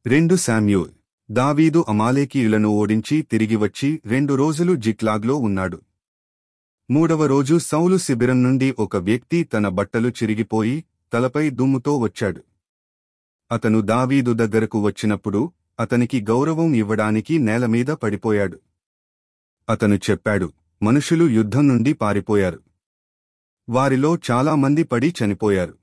రెండు శామ్యూల్ దావీదు అమాలేకీయులను ఓడించి తిరిగి వచ్చి రెండు రోజులు జిక్లాగ్లో ఉన్నాడు మూడవ రోజు సౌలు శిబిరం నుండి ఒక వ్యక్తి తన బట్టలు చిరిగిపోయి తలపై దుమ్ముతో వచ్చాడు అతను దావీదు దగ్గరకు వచ్చినప్పుడు అతనికి గౌరవం ఇవ్వడానికి నేలమీద పడిపోయాడు అతను చెప్పాడు మనుషులు యుద్ధం నుండి పారిపోయారు వారిలో చాలా మంది పడి చనిపోయారు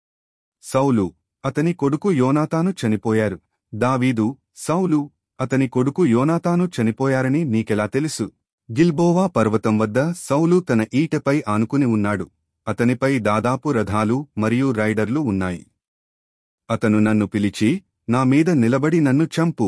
సౌలు అతని కొడుకు యోనాతాను చనిపోయారు దావీదు సౌలు అతని కొడుకు యోనాతాను చనిపోయారని నీకెలా తెలుసు గిల్బోవా పర్వతం వద్ద సౌలు తన ఈటెపై ఆనుకుని ఉన్నాడు అతనిపై దాదాపు రథాలు మరియు రైడర్లు ఉన్నాయి అతను నన్ను పిలిచి నా మీద నిలబడి నన్ను చంపు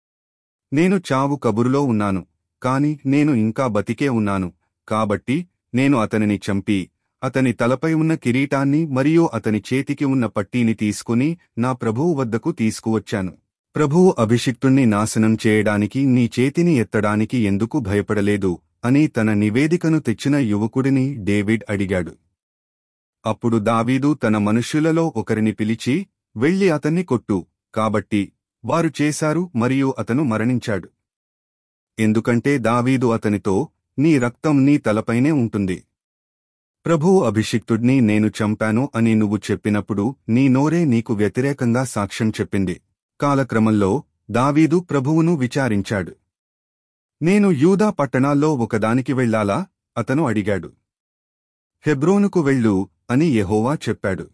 నేను చావు కబురులో ఉన్నాను కాని నేను ఇంకా బతికే ఉన్నాను కాబట్టి నేను అతనిని చంపి అతని తలపై ఉన్న కిరీటాన్ని మరియు అతని చేతికి ఉన్న పట్టీని తీసుకుని నా ప్రభువు వద్దకు తీసుకువచ్చాను ప్రభువు అభిషిక్తుణ్ణి నాశనం చేయడానికి నీ చేతిని ఎత్తడానికి ఎందుకు భయపడలేదు అని తన నివేదికను తెచ్చిన యువకుడిని డేవిడ్ అడిగాడు అప్పుడు దావీదు తన మనుష్యులలో ఒకరిని పిలిచి వెళ్ళి అతన్ని కొట్టు కాబట్టి వారు చేశారు మరియు అతను మరణించాడు ఎందుకంటే దావీదు అతనితో నీ రక్తం నీ తలపైనే ఉంటుంది ప్రభువు అభిషిక్తుడిని నేను చంపాను అని నువ్వు చెప్పినప్పుడు నీ నోరే నీకు వ్యతిరేకంగా సాక్ష్యం చెప్పింది కాలక్రమంలో దావీదు ప్రభువును విచారించాడు నేను యూదా పట్టణాల్లో ఒకదానికి వెళ్ళాలా అతను అడిగాడు హెబ్రోనుకు వెళ్ళు అని యెహోవా చెప్పాడు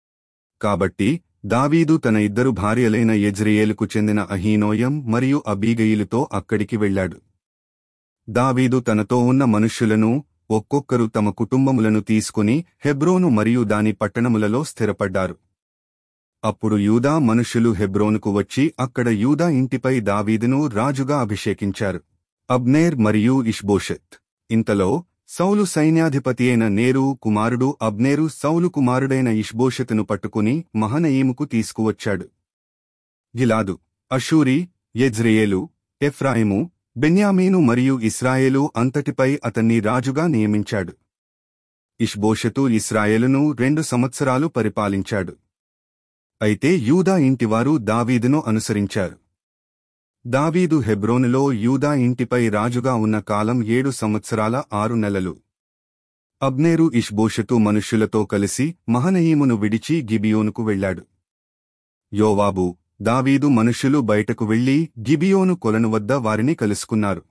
కాబట్టి దావీదు తన ఇద్దరు భార్యలైన యజ్రియేలుకు చెందిన అహీనోయం మరియు అబీగయిలుతో అక్కడికి వెళ్ళాడు దావీదు తనతో ఉన్న మనుష్యులను ఒక్కొక్కరు తమ కుటుంబములను తీసుకుని హెబ్రోను మరియు దాని పట్టణములలో స్థిరపడ్డారు అప్పుడు యూదా మనుష్యులు హెబ్రోనుకు వచ్చి అక్కడ యూదా ఇంటిపై దావీదును రాజుగా అభిషేకించారు అబ్నేర్ మరియు ఇష్బోషెత్ ఇంతలో సౌలు సైన్యాధిపతి అయిన నేరు కుమారుడు అబ్నేరు సౌలు కుమారుడైన ఇష్బోషెతును పట్టుకుని మహనయీముకు తీసుకువచ్చాడు గిలాదు అషూరి యజ్రియేలు ఎఫ్రాయిము బెన్యామీను మరియు ఇస్రాయేలు అంతటిపై అతన్ని రాజుగా నియమించాడు ఇష్బోషెతు ఇస్రాయేలును రెండు సంవత్సరాలు పరిపాలించాడు అయితే యూదా ఇంటివారు దావీదును అనుసరించారు దావీదు హెబ్రోనులో యూదా ఇంటిపై రాజుగా ఉన్న కాలం ఏడు సంవత్సరాల ఆరు నెలలు అబ్నేరు ఇష్బోషెతు మనుష్యులతో కలిసి మహనయీమును విడిచి గిబియోనుకు వెళ్ళాడు యోవాబు దావీదు మనుష్యులు బయటకు వెళ్లి గిబియోను కొలను వద్ద వారిని కలుసుకున్నారు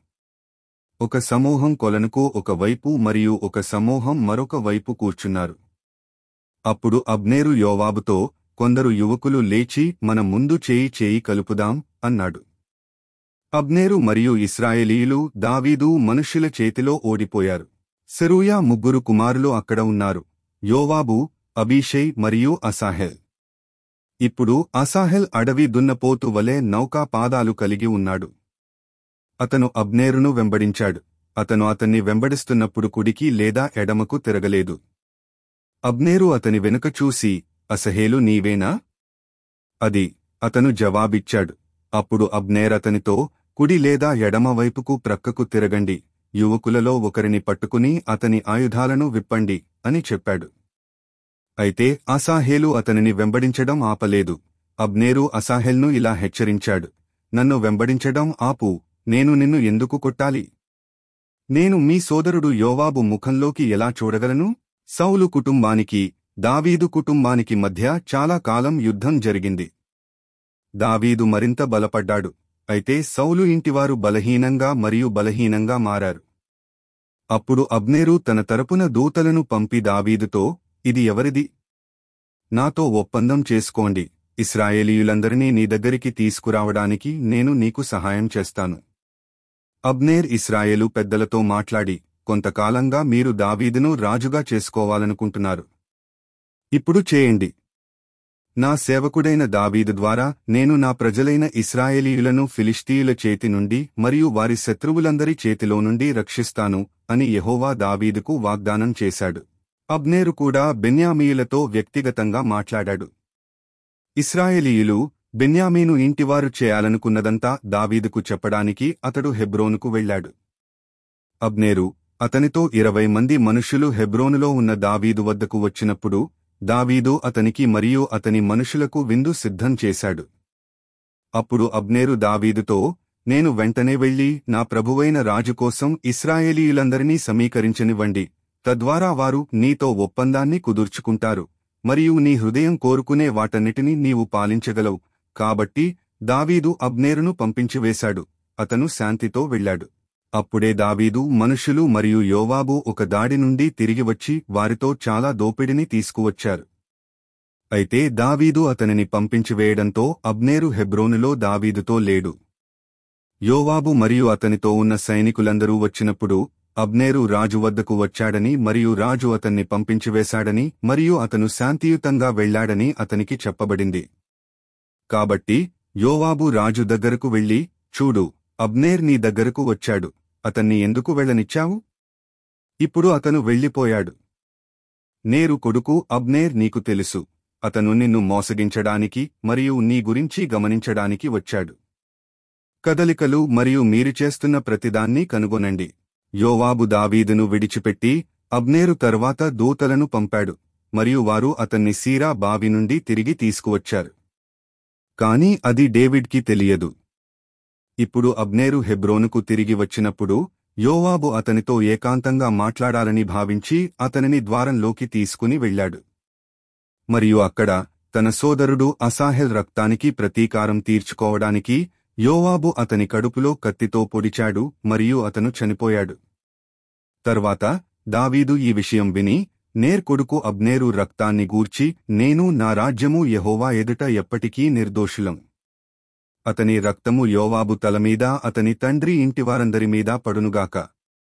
ఒక సమూహం కొలనుకు ఒక వైపు మరియు ఒక సమూహం మరొక వైపు కూర్చున్నారు అప్పుడు అబ్నేరు యోవాబుతో కొందరు యువకులు లేచి మన ముందు చేయి చేయి కలుపుదాం అన్నాడు అబ్నేరు మరియు ఇస్రాయేలీయులు దావీదు మనుష్యుల చేతిలో ఓడిపోయారు సెరూయా ముగ్గురు కుమారులు అక్కడ ఉన్నారు యోవాబు అబీషై మరియు అసాహెల్ ఇప్పుడు అసాహెల్ అడవి దున్నపోతు వలె నౌకా పాదాలు కలిగి ఉన్నాడు అతను అబ్నేరును వెంబడించాడు అతను అతన్ని వెంబడిస్తున్నప్పుడు కుడికి లేదా ఎడమకు తిరగలేదు అబ్నేరు అతని వెనుక చూసి అసహేలు నీవేనా అది అతను జవాబిచ్చాడు అప్పుడు అబ్నేర్ అతనితో కుడి లేదా ఎడమ వైపుకు ప్రక్కకు తిరగండి యువకులలో ఒకరిని పట్టుకుని అతని ఆయుధాలను విప్పండి అని చెప్పాడు అయితే అసాహేలు అతనిని వెంబడించడం ఆపలేదు అబ్నేరు అసాహెల్ను ఇలా హెచ్చరించాడు నన్ను వెంబడించడం ఆపు నేను నిన్ను ఎందుకు కొట్టాలి నేను మీ సోదరుడు యోవాబు ముఖంలోకి ఎలా చూడగలను సౌలు కుటుంబానికి దావీదు కుటుంబానికి మధ్య చాలా కాలం యుద్ధం జరిగింది దావీదు మరింత బలపడ్డాడు అయితే సౌలు ఇంటివారు బలహీనంగా మరియు బలహీనంగా మారారు అప్పుడు అబ్నేరు తన తరపున దూతలను పంపి దావీదుతో ఇది ఎవరిది నాతో ఒప్పందం చేసుకోండి ఇస్రాయేలీయులందరినీ నీ దగ్గరికి తీసుకురావడానికి నేను నీకు సహాయం చేస్తాను అబ్నేర్ ఇస్రాయేలు పెద్దలతో మాట్లాడి కొంతకాలంగా మీరు దావీదును రాజుగా చేసుకోవాలనుకుంటున్నారు ఇప్పుడు చేయండి నా సేవకుడైన దావీదు ద్వారా నేను నా ప్రజలైన ఇస్రాయేలీయులను ఫిలిష్తీయుల చేతి నుండి మరియు వారి శత్రువులందరి చేతిలో నుండి రక్షిస్తాను అని యెహోవా దావీదుకు వాగ్దానం చేశాడు అబ్నేరు కూడా బెన్యామీయులతో వ్యక్తిగతంగా మాట్లాడాడు ఇస్రాయేలీయులు బెన్యామీను ఇంటివారు చేయాలనుకున్నదంతా దావీదుకు చెప్పడానికి అతడు హెబ్రోనుకు వెళ్ళాడు అబ్నేరు అతనితో ఇరవై మంది మనుషులు హెబ్రోనులో ఉన్న దావీదు వద్దకు వచ్చినప్పుడు దావీదు అతనికి మరియు అతని మనుషులకు విందు సిద్ధం చేశాడు అప్పుడు అబ్నేరు దావీదుతో నేను వెంటనే వెళ్లి నా ప్రభువైన రాజు కోసం ఇస్రాయేలీయులందరినీ సమీకరించనివ్వండి తద్వారా వారు నీతో ఒప్పందాన్ని కుదుర్చుకుంటారు మరియు నీ హృదయం కోరుకునే వాటన్నిటినీ నీవు పాలించగలవు కాబట్టి దావీదు అబ్నేరును పంపించివేశాడు అతను శాంతితో వెళ్ళాడు అప్పుడే దావీదు మనుషులు మరియు యోవాబు ఒక దాడి నుండి తిరిగి వచ్చి వారితో చాలా దోపిడిని తీసుకువచ్చారు అయితే దావీదు అతనిని పంపించివేయడంతో అబ్నేరు హెబ్రోనులో దావీదుతో లేడు యోవాబు మరియు అతనితో ఉన్న సైనికులందరూ వచ్చినప్పుడు అబ్నేరు రాజు వద్దకు వచ్చాడని మరియు రాజు అతన్ని పంపించివేశాడని మరియు అతను శాంతియుతంగా వెళ్లాడని అతనికి చెప్పబడింది కాబట్టి యోవాబు రాజు దగ్గరకు వెళ్లి చూడు అబ్నేర్ నీ దగ్గరకు వచ్చాడు అతన్ని ఎందుకు వెళ్ళనిచ్చావు ఇప్పుడు అతను వెళ్ళిపోయాడు నేరు కొడుకు అబ్నేర్ నీకు తెలుసు అతను నిన్ను మోసగించడానికి మరియు నీ గురించి గమనించడానికి వచ్చాడు కదలికలు మరియు మీరు చేస్తున్న ప్రతిదాన్ని కనుగొనండి యోవాబు దావీదును విడిచిపెట్టి అబ్నేరు తర్వాత దూతలను పంపాడు మరియు వారు అతన్ని సీరా బావి నుండి తిరిగి తీసుకువచ్చారు కాని అది డేవిడ్కి తెలియదు ఇప్పుడు అబ్నేరు హెబ్రోనుకు తిరిగి వచ్చినప్పుడు యోవాబు అతనితో ఏకాంతంగా మాట్లాడాలని భావించి అతనిని ద్వారంలోకి తీసుకుని వెళ్ళాడు మరియు అక్కడ తన సోదరుడు అసాహెల్ రక్తానికి ప్రతీకారం తీర్చుకోవడానికి యోవాబు అతని కడుపులో కత్తితో పొడిచాడు మరియు అతను చనిపోయాడు తర్వాత దావీదు ఈ విషయం విని నేర్ కొడుకు అబ్నేరు రక్తాన్ని గూర్చి నేను నా రాజ్యము యెహోవా ఎదుట ఎప్పటికీ నిర్దోషులం అతని రక్తము యోవాబు తలమీద అతని తండ్రి ఇంటివారందరి మీద పడునుగాక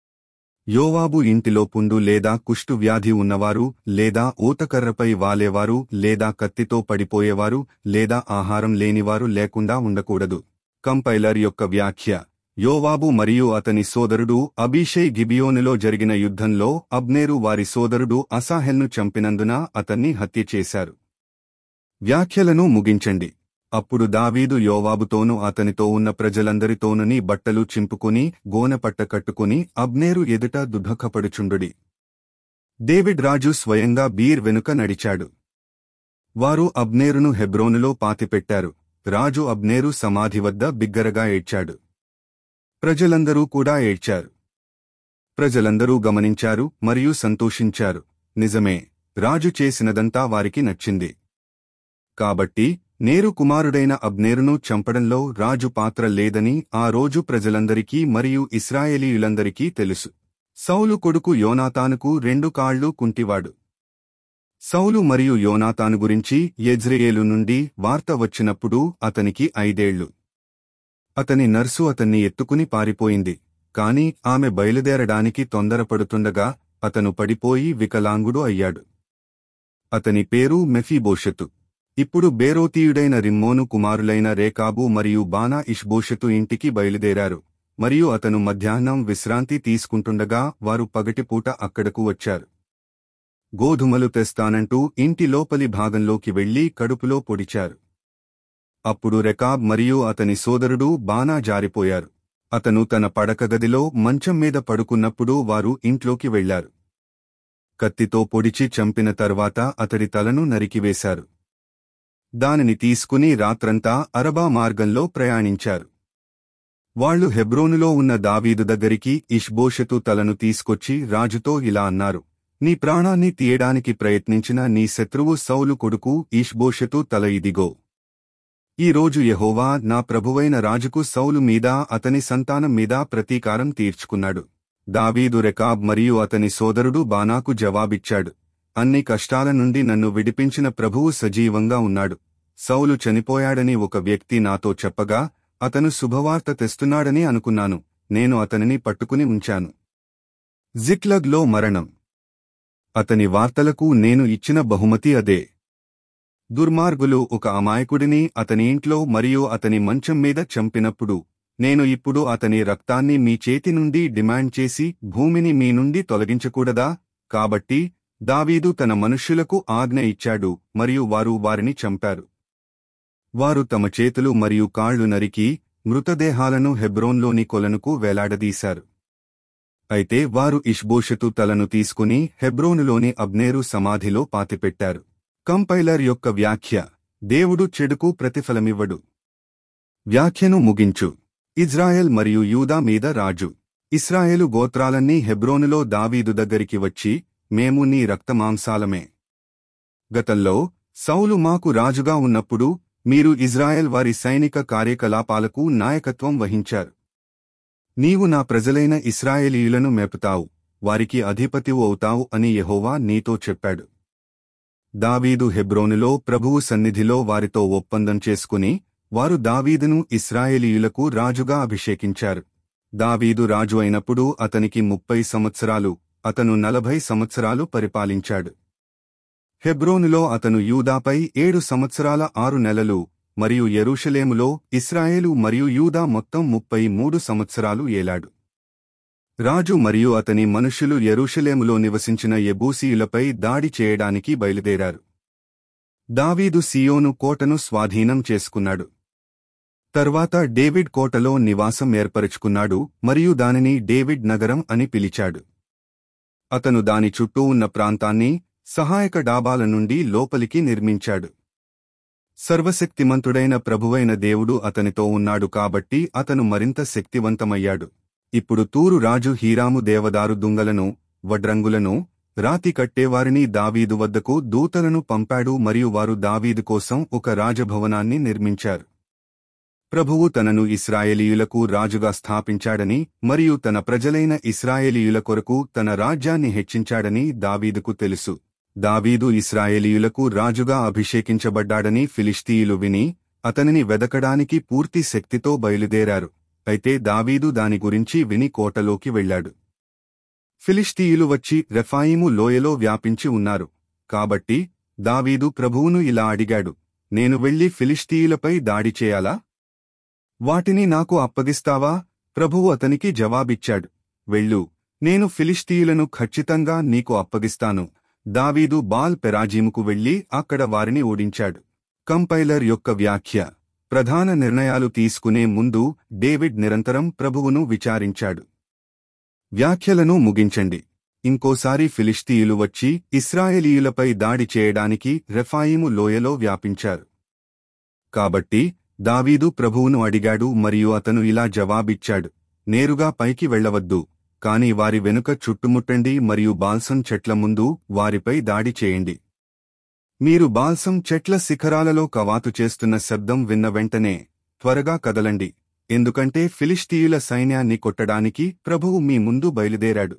యోవాబు ఇంటిలో పుండు లేదా కుష్టు వ్యాధి ఉన్నవారు లేదా ఊతకర్రపై వాలేవారు లేదా కత్తితో పడిపోయేవారు లేదా ఆహారం లేనివారు లేకుండా ఉండకూడదు కంపైలర్ యొక్క వ్యాఖ్య యోవాబు మరియు అతని సోదరుడు అబీషై గిబియోనులో జరిగిన యుద్ధంలో అబ్నేరు వారి సోదరుడు అసాహెల్ను చంపినందున అతన్ని హత్య చేశారు వ్యాఖ్యలను ముగించండి అప్పుడు దావీదు యోవాబుతోనూ అతనితో ఉన్న ప్రజలందరితోనుని బట్టలు చింపుకుని గోనపట్ట కట్టుకుని అబ్నేరు ఎదుట దుఃఖపడుచుండుడి డేవిడ్ రాజు స్వయంగా బీర్ వెనుక నడిచాడు వారు అబ్నేరును హెబ్రోనులో పాతిపెట్టారు రాజు అబ్నేరు సమాధి వద్ద బిగ్గరగా ఏడ్చాడు ప్రజలందరూ కూడా ఏడ్చారు ప్రజలందరూ గమనించారు మరియు సంతోషించారు నిజమే రాజు చేసినదంతా వారికి నచ్చింది కాబట్టి నేరు కుమారుడైన అబ్నేరును చంపడంలో రాజు పాత్ర లేదని ఆ రోజు ప్రజలందరికీ మరియు ఇస్రాయేలీయులందరికీ తెలుసు సౌలు కొడుకు యోనాతానుకు రెండు కాళ్లు కుంటివాడు సౌలు మరియు యోనాతాను గురించి యజ్రెయేలు నుండి వార్త వచ్చినప్పుడు అతనికి ఐదేళ్లు అతని నర్సు అతన్ని ఎత్తుకుని పారిపోయింది కాని ఆమె బయలుదేరడానికి తొందరపడుతుండగా అతను పడిపోయి వికలాంగుడు అయ్యాడు అతని పేరు మెఫీబోషెతు ఇప్పుడు బేరోతీయుడైన రిమ్మోను కుమారులైన రేకాబు మరియు బానా ఇష్బోషెతు ఇంటికి బయలుదేరారు మరియు అతను మధ్యాహ్నం విశ్రాంతి తీసుకుంటుండగా వారు పగటిపూట అక్కడకు వచ్చారు గోధుమలు తెస్తానంటూ ఇంటి లోపలి భాగంలోకి వెళ్లి కడుపులో పొడిచారు అప్పుడు రెకాబ్ మరియు అతని సోదరుడు బానా జారిపోయారు అతను తన పడక గదిలో మంచం మీద పడుకున్నప్పుడు వారు ఇంట్లోకి వెళ్లారు కత్తితో పొడిచి చంపిన తర్వాత అతడి తలను నరికివేశారు దానిని తీసుకుని రాత్రంతా అరబా మార్గంలో ప్రయాణించారు వాళ్లు హెబ్రోనులో ఉన్న దావీదు దగ్గరికి ఇష్బోషెతు తలను తీసుకొచ్చి రాజుతో ఇలా అన్నారు నీ ప్రాణాన్ని తీయడానికి ప్రయత్నించిన నీ శత్రువు సౌలు కొడుకు ఈష్బోషెతు తల ఇదిగో ఈ రోజు యెహోవా నా ప్రభువైన రాజుకు సౌలు మీద అతని సంతానం మీద ప్రతీకారం తీర్చుకున్నాడు దావీదు రెకాబ్ మరియు అతని సోదరుడు బానాకు జవాబిచ్చాడు అన్ని కష్టాల నుండి నన్ను విడిపించిన ప్రభువు సజీవంగా ఉన్నాడు సౌలు చనిపోయాడని ఒక వ్యక్తి నాతో చెప్పగా అతను శుభవార్త తెస్తున్నాడని అనుకున్నాను నేను అతనిని పట్టుకుని ఉంచాను జిక్లగ్లో మరణం అతని వార్తలకు నేను ఇచ్చిన బహుమతి అదే దుర్మార్గులు ఒక అమాయకుడిని అతని ఇంట్లో మరియు అతని మంచం మీద చంపినప్పుడు నేను ఇప్పుడు అతని రక్తాన్ని మీ చేతి నుండి డిమాండ్ చేసి భూమిని మీ నుండి తొలగించకూడదా కాబట్టి దావీదు తన మనుష్యులకు ఆజ్ఞ ఇచ్చాడు మరియు వారు వారిని చంపారు వారు తమ చేతులు మరియు కాళ్లు నరికి మృతదేహాలను హెబ్రోన్లోని కొలనుకు వేలాడదీశారు అయితే వారు ఇష్బోషతు తలను తీసుకుని హెబ్రోనులోని అబ్నేరు సమాధిలో పాతిపెట్టారు కంపైలర్ యొక్క వ్యాఖ్య దేవుడు చెడుకు ప్రతిఫలమివ్వడు వ్యాఖ్యను ముగించు ఇజ్రాయెల్ మరియు యూదా మీద రాజు ఇస్రాయేలు గోత్రాలన్నీ హెబ్రోనులో దావీదు దగ్గరికి వచ్చి మేము నీ రక్తమాంసాలమే గతంలో సౌలు మాకు రాజుగా ఉన్నప్పుడు మీరు ఇజ్రాయెల్ వారి సైనిక కార్యకలాపాలకు నాయకత్వం వహించారు నీవు నా ప్రజలైన ఇస్రాయేలీయులను మేపుతావు వారికి అధిపతివు అవుతావు అని యెహోవా నీతో చెప్పాడు దావీదు హెబ్రోనులో ప్రభువు సన్నిధిలో వారితో ఒప్పందం చేసుకుని వారు దావీదును ఇస్రాయేలీయులకు రాజుగా అభిషేకించారు దావీదు రాజు అయినప్పుడు అతనికి ముప్పై సంవత్సరాలు అతను నలభై సంవత్సరాలు పరిపాలించాడు హెబ్రోనులో అతను యూదాపై ఏడు సంవత్సరాల ఆరు నెలలు మరియు యెరూషలేములో ఇస్రాయేలు మరియు యూదా మొత్తం ముప్పై మూడు సంవత్సరాలు ఏలాడు రాజు మరియు అతని మనుషులు యెరూషలేములో నివసించిన యెబూసీయులపై దాడి చేయడానికి బయలుదేరారు దావీదు సియోను కోటను స్వాధీనం చేసుకున్నాడు తర్వాత డేవిడ్ కోటలో నివాసం ఏర్పరుచుకున్నాడు మరియు దానిని డేవిడ్ నగరం అని పిలిచాడు అతను దాని చుట్టూ ఉన్న ప్రాంతాన్ని సహాయక డాబాల నుండి లోపలికి నిర్మించాడు సర్వశక్తిమంతుడైన ప్రభువైన దేవుడు అతనితో ఉన్నాడు కాబట్టి అతను మరింత శక్తివంతమయ్యాడు ఇప్పుడు తూరు రాజు హీరాము దేవదారు దుంగలను వడ్రంగులను రాతి కట్టేవారిని దావీదు వద్దకు దూతలను పంపాడు మరియు వారు దావీదు కోసం ఒక రాజభవనాన్ని నిర్మించారు ప్రభువు తనను ఇస్రాయేలీయులకు రాజుగా స్థాపించాడని మరియు తన ప్రజలైన ఇస్రాయేలీయుల కొరకు తన రాజ్యాన్ని హెచ్చించాడని దావీదుకు తెలుసు దావీదు ఇస్రాయేలీయులకు రాజుగా అభిషేకించబడ్డాడని ఫిలిష్తీయులు విని అతనిని వెదకడానికి పూర్తి శక్తితో బయలుదేరారు అయితే దావీదు దాని గురించి విని కోటలోకి వెళ్లాడు ఫిలిష్తీయులు వచ్చి రెఫాయిము లోయలో వ్యాపించి ఉన్నారు కాబట్టి దావీదు ప్రభువును ఇలా అడిగాడు నేను వెళ్లి ఫిలిష్తీయులపై దాడి చేయాలా వాటిని నాకు అప్పగిస్తావా ప్రభువు అతనికి జవాబిచ్చాడు వెళ్ళు నేను ఫిలిష్తీయులను ఖచ్చితంగా నీకు అప్పగిస్తాను దావీదు బాల్ పెరాజీముకు వెళ్లి అక్కడ వారిని ఓడించాడు కంపైలర్ యొక్క వ్యాఖ్య ప్రధాన నిర్ణయాలు తీసుకునే ముందు డేవిడ్ నిరంతరం ప్రభువును విచారించాడు వ్యాఖ్యలను ముగించండి ఇంకోసారి ఫిలిష్తీయులు వచ్చి ఇస్రాయేలీయులపై దాడి చేయడానికి రెఫాయిము లోయలో వ్యాపించారు కాబట్టి దావీదు ప్రభువును అడిగాడు మరియు అతను ఇలా జవాబిచ్చాడు నేరుగా పైకి వెళ్లవద్దు కాని వారి వెనుక చుట్టుముట్టండి మరియు బాల్సం చెట్ల ముందు వారిపై దాడి చేయండి మీరు బాల్సం చెట్ల శిఖరాలలో కవాతు చేస్తున్న శబ్దం విన్న వెంటనే త్వరగా కదలండి ఎందుకంటే ఫిలిష్తీయుల సైన్యాన్ని కొట్టడానికి ప్రభువు మీ ముందు బయలుదేరాడు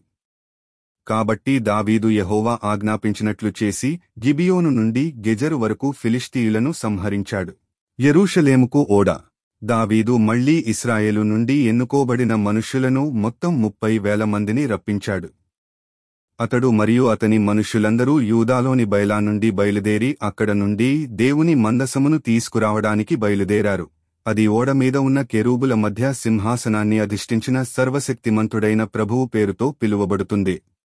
కాబట్టి దావీదు యెహోవా ఆజ్ఞాపించినట్లు చేసి గిబియోను నుండి గెజరు వరకు ఫిలిష్తీయులను సంహరించాడు యెరూషలేముకు ఓడ దావీదు మళ్లీ ఇస్రాయేలు నుండి ఎన్నుకోబడిన మనుష్యులను మొత్తం ముప్పై వేల మందిని రప్పించాడు అతడు మరియు అతని మనుష్యులందరూ యూదాలోని బయలా నుండి బయలుదేరి అక్కడ నుండి దేవుని మందసమును తీసుకురావడానికి బయలుదేరారు అది ఓడ మీద ఉన్న కెరూబుల మధ్య సింహాసనాన్ని అధిష్ఠించిన సర్వశక్తిమంతుడైన ప్రభువు పేరుతో పిలువబడుతుంది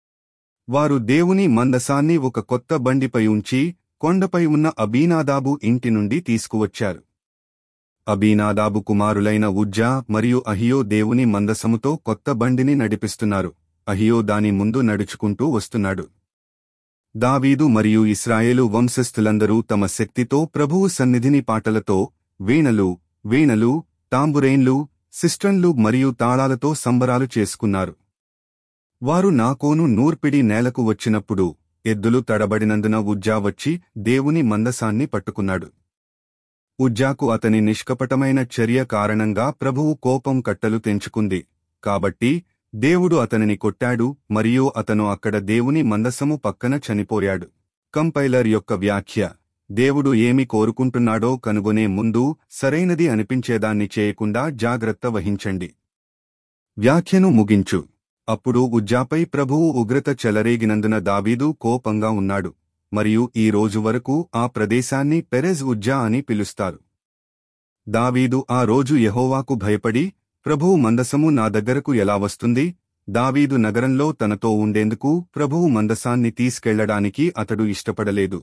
వారు దేవుని మందసాన్ని ఒక కొత్త బండిపై ఉంచి కొండపై ఉన్న అబీనాదాబు ఇంటి నుండి తీసుకువచ్చారు అబీనాదాబు కుమారులైన ఉజ్జా మరియు అహియో దేవుని మందసముతో కొత్త బండిని నడిపిస్తున్నారు అహియో దాని ముందు నడుచుకుంటూ వస్తున్నాడు దావీదు మరియు ఇస్రాయేలు వంశస్థులందరూ తమ శక్తితో ప్రభువు సన్నిధిని పాటలతో వీణలు వీణలు తాంబురేన్లు సిస్టన్లు మరియు తాళాలతో సంబరాలు చేసుకున్నారు వారు నాకోను నూర్పిడి నేలకు వచ్చినప్పుడు ఎద్దులు తడబడినందున ఉజ్జా వచ్చి దేవుని మందసాన్ని పట్టుకున్నాడు ఉజ్జాకు అతని నిష్కపటమైన చర్య కారణంగా ప్రభువు కోపం కట్టలు తెంచుకుంది కాబట్టి దేవుడు అతనిని కొట్టాడు మరియు అతను అక్కడ దేవుని మందసము పక్కన చనిపోయాడు కంపైలర్ యొక్క వ్యాఖ్య దేవుడు ఏమి కోరుకుంటున్నాడో కనుగొనే ముందు సరైనది అనిపించేదాన్ని చేయకుండా జాగ్రత్త వహించండి వ్యాఖ్యను ముగించు అప్పుడు ఉజ్జాపై ప్రభువు ఉగ్రత చెలరేగినందున దావీదు కోపంగా ఉన్నాడు మరియు ఈ రోజు వరకు ఆ ప్రదేశాన్ని పెరెజ్ ఉజ్జా అని పిలుస్తారు దావీదు ఆ రోజు యెహోవాకు భయపడి ప్రభువు మందసము నా దగ్గరకు ఎలా వస్తుంది దావీదు నగరంలో తనతో ఉండేందుకు ప్రభువు మందసాన్ని తీసుకెళ్లడానికి అతడు ఇష్టపడలేదు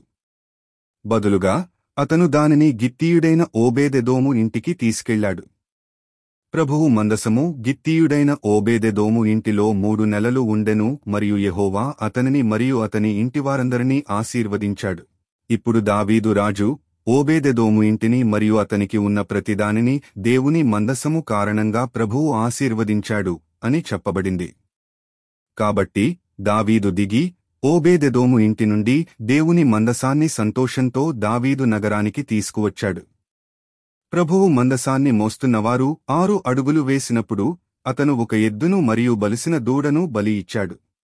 బదులుగా అతను దానిని గిత్తీయుడైన ఓబేదెదోము ఇంటికి తీసుకెళ్లాడు ప్రభువు మందసము గిత్తీయుడైన ఓబేదెదోము ఇంటిలో మూడు నెలలు ఉండెను మరియు యెహోవా అతనిని మరియు అతని ఇంటివారందరినీ ఆశీర్వదించాడు ఇప్పుడు దావీదు రాజు ఓబేదెదోము ఇంటిని మరియు అతనికి ఉన్న ప్రతిదానిని దేవుని మందసము కారణంగా ప్రభువు ఆశీర్వదించాడు అని చెప్పబడింది కాబట్టి దావీదు దిగి ఓబేదెదోము ఇంటి నుండి దేవుని మందసాన్ని సంతోషంతో దావీదు నగరానికి తీసుకువచ్చాడు ప్రభువు మందసాన్ని మోస్తున్నవారు ఆరు అడుగులు వేసినప్పుడు అతను ఒక ఎద్దును మరియు బలిసిన దూడను బలి ఇచ్చాడు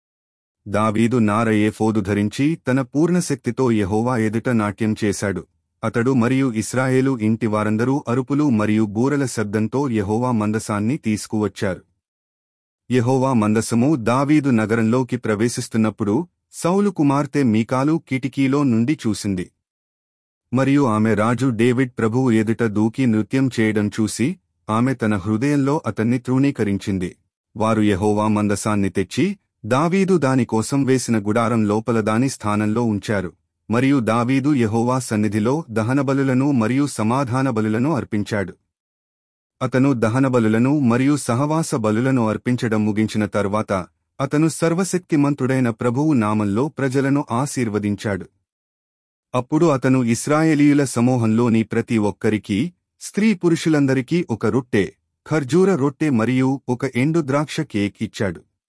దావీదు నారయే ఫోదు ధరించి తన పూర్ణశక్తితో యెహోవా ఎదుట నాట్యం చేశాడు అతడు మరియు ఇస్రాయేలు ఇంటి వారందరూ అరుపులు మరియు బూరల శబ్దంతో యెహోవా మందసాన్ని తీసుకువచ్చారు యెహోవా మందసము దావీదు నగరంలోకి ప్రవేశిస్తున్నప్పుడు సౌలు కుమార్తె మీకాలు కిటికీలో నుండి చూసింది మరియు ఆమె రాజు డేవిడ్ ప్రభువు ఎదుట దూకి నృత్యం చేయడం చూసి ఆమె తన హృదయంలో అతన్ని తృణీకరించింది వారు యెహోవా మందసాన్ని తెచ్చి దావీదు దానికోసం వేసిన గుడారం లోపల దాని స్థానంలో ఉంచారు మరియు దావీదు యెహోవా సన్నిధిలో దహనబలులను మరియు సమాధాన బలులను అర్పించాడు అతను దహనబలులను మరియు సహవాస బలులను అర్పించడం ముగించిన తర్వాత అతను సర్వశక్తిమంతుడైన ప్రభువు నామంలో ప్రజలను ఆశీర్వదించాడు అప్పుడు అతను ఇస్రాయేలీయుల సమూహంలోని ప్రతి ఒక్కరికీ స్త్రీ పురుషులందరికీ ఒక రొట్టె ఖర్జూర రొట్టె మరియు ఒక ఎండు ద్రాక్ష కేక్ ఇచ్చాడు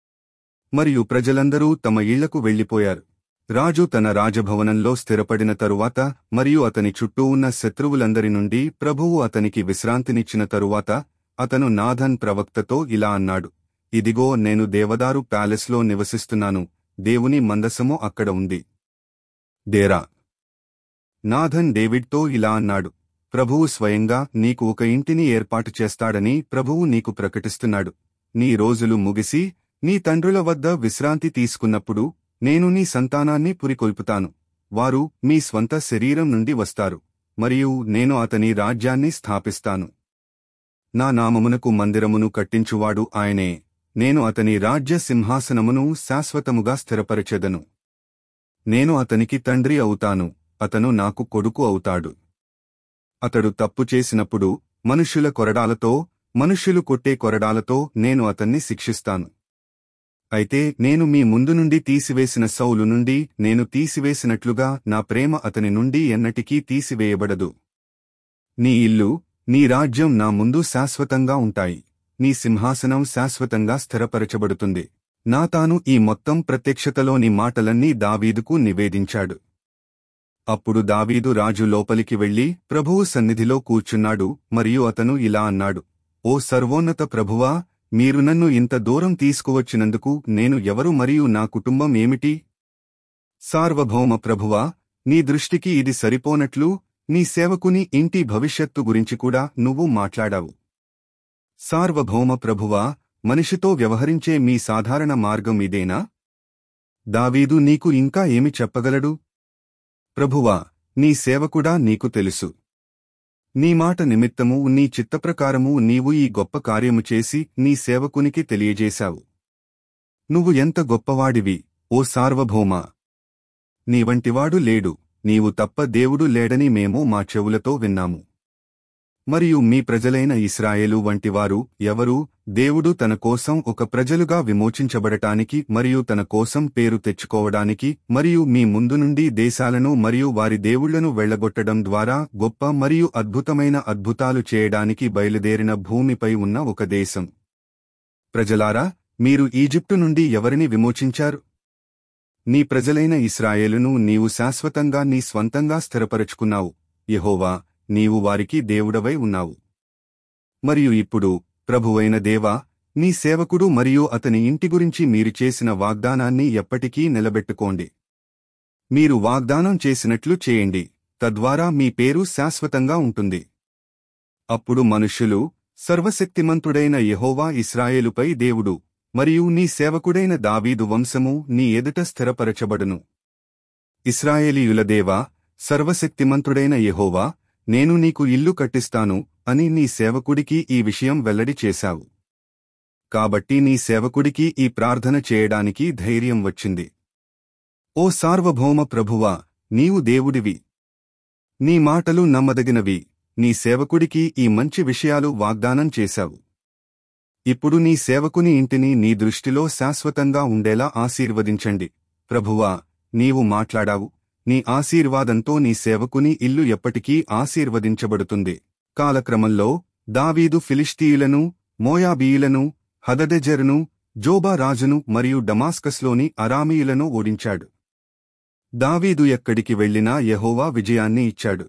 మరియు ప్రజలందరూ తమ ఇళ్లకు వెళ్లిపోయారు రాజు తన రాజభవనంలో స్థిరపడిన తరువాత మరియు అతని చుట్టూ ఉన్న శత్రువులందరి నుండి ప్రభువు అతనికి విశ్రాంతినిచ్చిన తరువాత అతను నాథన్ ప్రవక్తతో ఇలా అన్నాడు ఇదిగో నేను దేవదారు ప్యాలెస్లో నివసిస్తున్నాను దేవుని మందసము అక్కడ ఉంది డేరా నాథన్ డేవిడ్తో ఇలా అన్నాడు ప్రభువు స్వయంగా నీకు ఒక ఇంటిని ఏర్పాటు చేస్తాడని ప్రభువు నీకు ప్రకటిస్తున్నాడు నీ రోజులు ముగిసి నీ తండ్రుల వద్ద విశ్రాంతి తీసుకున్నప్పుడు నేను నీ సంతానాన్ని పురికొల్పుతాను వారు మీ స్వంత శరీరం నుండి వస్తారు మరియు నేను అతని రాజ్యాన్ని స్థాపిస్తాను నా నామమునకు మందిరమును కట్టించువాడు ఆయనే నేను అతని రాజ్య సింహాసనమును శాశ్వతముగా స్థిరపరచెదను నేను అతనికి తండ్రి అవుతాను అతను నాకు కొడుకు అవుతాడు అతడు తప్పు చేసినప్పుడు మనుష్యుల కొరడాలతో మనుష్యులు కొట్టే కొరడాలతో నేను అతన్ని శిక్షిస్తాను అయితే నేను మీ ముందు నుండి తీసివేసిన సౌలు నుండి నేను తీసివేసినట్లుగా నా ప్రేమ అతని నుండి ఎన్నటికీ తీసివేయబడదు నీ ఇల్లు నీ రాజ్యం నా ముందు శాశ్వతంగా ఉంటాయి నీ సింహాసనం శాశ్వతంగా స్థిరపరచబడుతుంది నా తాను ఈ మొత్తం ప్రత్యక్షతలోని మాటలన్నీ దావీదుకు నివేదించాడు అప్పుడు దావీదు రాజు లోపలికి వెళ్లి ప్రభువు సన్నిధిలో కూర్చున్నాడు మరియు అతను ఇలా అన్నాడు ఓ సర్వోన్నత ప్రభువా మీరు నన్ను ఇంత దూరం తీసుకువచ్చినందుకు నేను ఎవరు మరియు నా కుటుంబం ఏమిటి సార్వభౌమ ప్రభువా నీ దృష్టికి ఇది సరిపోనట్లు నీ సేవకుని ఇంటి భవిష్యత్తు గురించి కూడా నువ్వు మాట్లాడావు సార్వభౌమ ప్రభువా మనిషితో వ్యవహరించే మీ సాధారణ మార్గం ఇదేనా దావీదు నీకు ఇంకా ఏమి చెప్పగలడు ప్రభువా నీ సేవకుడా నీకు తెలుసు నీ మాట నిమిత్తము నీ చిత్తప్రకారము నీవు ఈ గొప్ప కార్యము చేసి నీ సేవకునికి తెలియజేశావు నువ్వు ఎంత గొప్పవాడివి ఓ సార్వభౌమా నీ వంటివాడు లేడు నీవు తప్ప దేవుడు లేడని మేము మా చెవులతో విన్నాము మరియు మీ ప్రజలైన ఇస్రాయేలు వంటివారు ఎవరు దేవుడు తన కోసం ఒక ప్రజలుగా విమోచించబడటానికి మరియు తన కోసం పేరు తెచ్చుకోవడానికి మరియు మీ ముందు నుండి దేశాలను మరియు వారి దేవుళ్లను వెళ్లగొట్టడం ద్వారా గొప్ప మరియు అద్భుతమైన అద్భుతాలు చేయడానికి బయలుదేరిన భూమిపై ఉన్న ఒక దేశం ప్రజలారా మీరు ఈజిప్టు నుండి ఎవరిని విమోచించారు నీ ప్రజలైన ఇస్రాయేలును నీవు శాశ్వతంగా నీ స్వంతంగా స్థిరపరచుకున్నావు యెహోవా నీవు వారికి దేవుడవై ఉన్నావు మరియు ఇప్పుడు ప్రభువైన దేవా నీ సేవకుడు మరియు అతని ఇంటి గురించి మీరు చేసిన వాగ్దానాన్ని ఎప్పటికీ నిలబెట్టుకోండి మీరు వాగ్దానం చేసినట్లు చేయండి తద్వారా మీ పేరు శాశ్వతంగా ఉంటుంది అప్పుడు మనుష్యులు సర్వశక్తిమంతుడైన యెహోవా ఇస్రాయేలుపై దేవుడు మరియు నీ సేవకుడైన దావీదు వంశము నీ ఎదుట స్థిరపరచబడును ఇస్రాయేలీయుల దేవా సర్వశక్తిమంతుడైన యెహోవా నేను నీకు ఇల్లు కట్టిస్తాను అని నీ సేవకుడికి ఈ విషయం వెల్లడి చేశావు కాబట్టి నీ సేవకుడికి ఈ ప్రార్థన చేయడానికి ధైర్యం వచ్చింది ఓ సార్వభౌమ ప్రభువా నీవు దేవుడివి నీ మాటలు నమ్మదగినవి నీ సేవకుడికి ఈ మంచి విషయాలు వాగ్దానం చేశావు ఇప్పుడు నీ సేవకుని ఇంటిని నీ దృష్టిలో శాశ్వతంగా ఉండేలా ఆశీర్వదించండి ప్రభువా నీవు మాట్లాడావు నీ ఆశీర్వాదంతో నీ సేవకుని ఇల్లు ఎప్పటికీ ఆశీర్వదించబడుతుంది కాలక్రమంలో దావీదు ఫిలిష్తీయులను మోయాబీయులను హదదెజెరును జోబా రాజును మరియు డమాస్కస్లోని అరామీయులను ఓడించాడు దావీదు ఎక్కడికి వెళ్లినా యెహోవా విజయాన్ని ఇచ్చాడు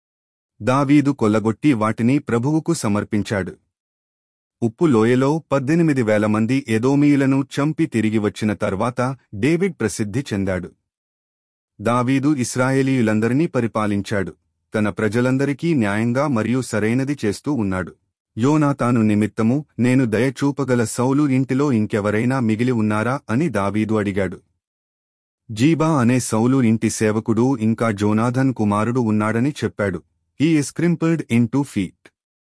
దావీదు కొల్లగొట్టి వాటిని ప్రభువుకు సమర్పించాడు ఉప్పు లోయలో పద్దెనిమిది వేల మంది ఎదోమీయులను చంపి తిరిగి వచ్చిన తర్వాత డేవిడ్ ప్రసిద్ధి చెందాడు దావీదు ఇస్రాయేలీయులందరినీ పరిపాలించాడు తన ప్రజలందరికీ న్యాయంగా మరియు సరైనది చేస్తూ ఉన్నాడు యోనాతాను నిమిత్తము నేను దయచూపగల సౌలు ఇంటిలో ఇంకెవరైనా మిగిలి ఉన్నారా అని దావీదు అడిగాడు జీబా అనే సౌలు ఇంటి సేవకుడు ఇంకా జోనాథన్ కుమారుడు ఉన్నాడని చెప్పాడు ఈ crippled in two feet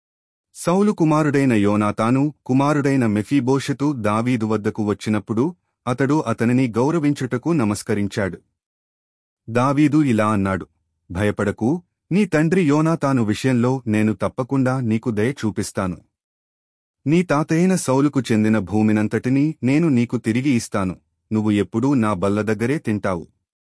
Saul కుమారుడైన యోనాతాను కుమారుడైన మెఫీబోషెతు దావీదు వద్దకు వచ్చినప్పుడు అతడు అతనిని గౌరవించుటకు నమస్కరించాడు దావీదు ఇలా అన్నాడు భయపడకు నీ తండ్రి యోనాతాను విషయంలో నేను తప్పకుండా నీకు దయ చూపిస్తాను నీ తాతయ్యన సౌలుకు చెందిన భూమినంతటినీ నేను నీకు తిరిగి ఇస్తాను నువ్వు ఎప్పుడూ నా బల్ల దగ్గరే తింటావు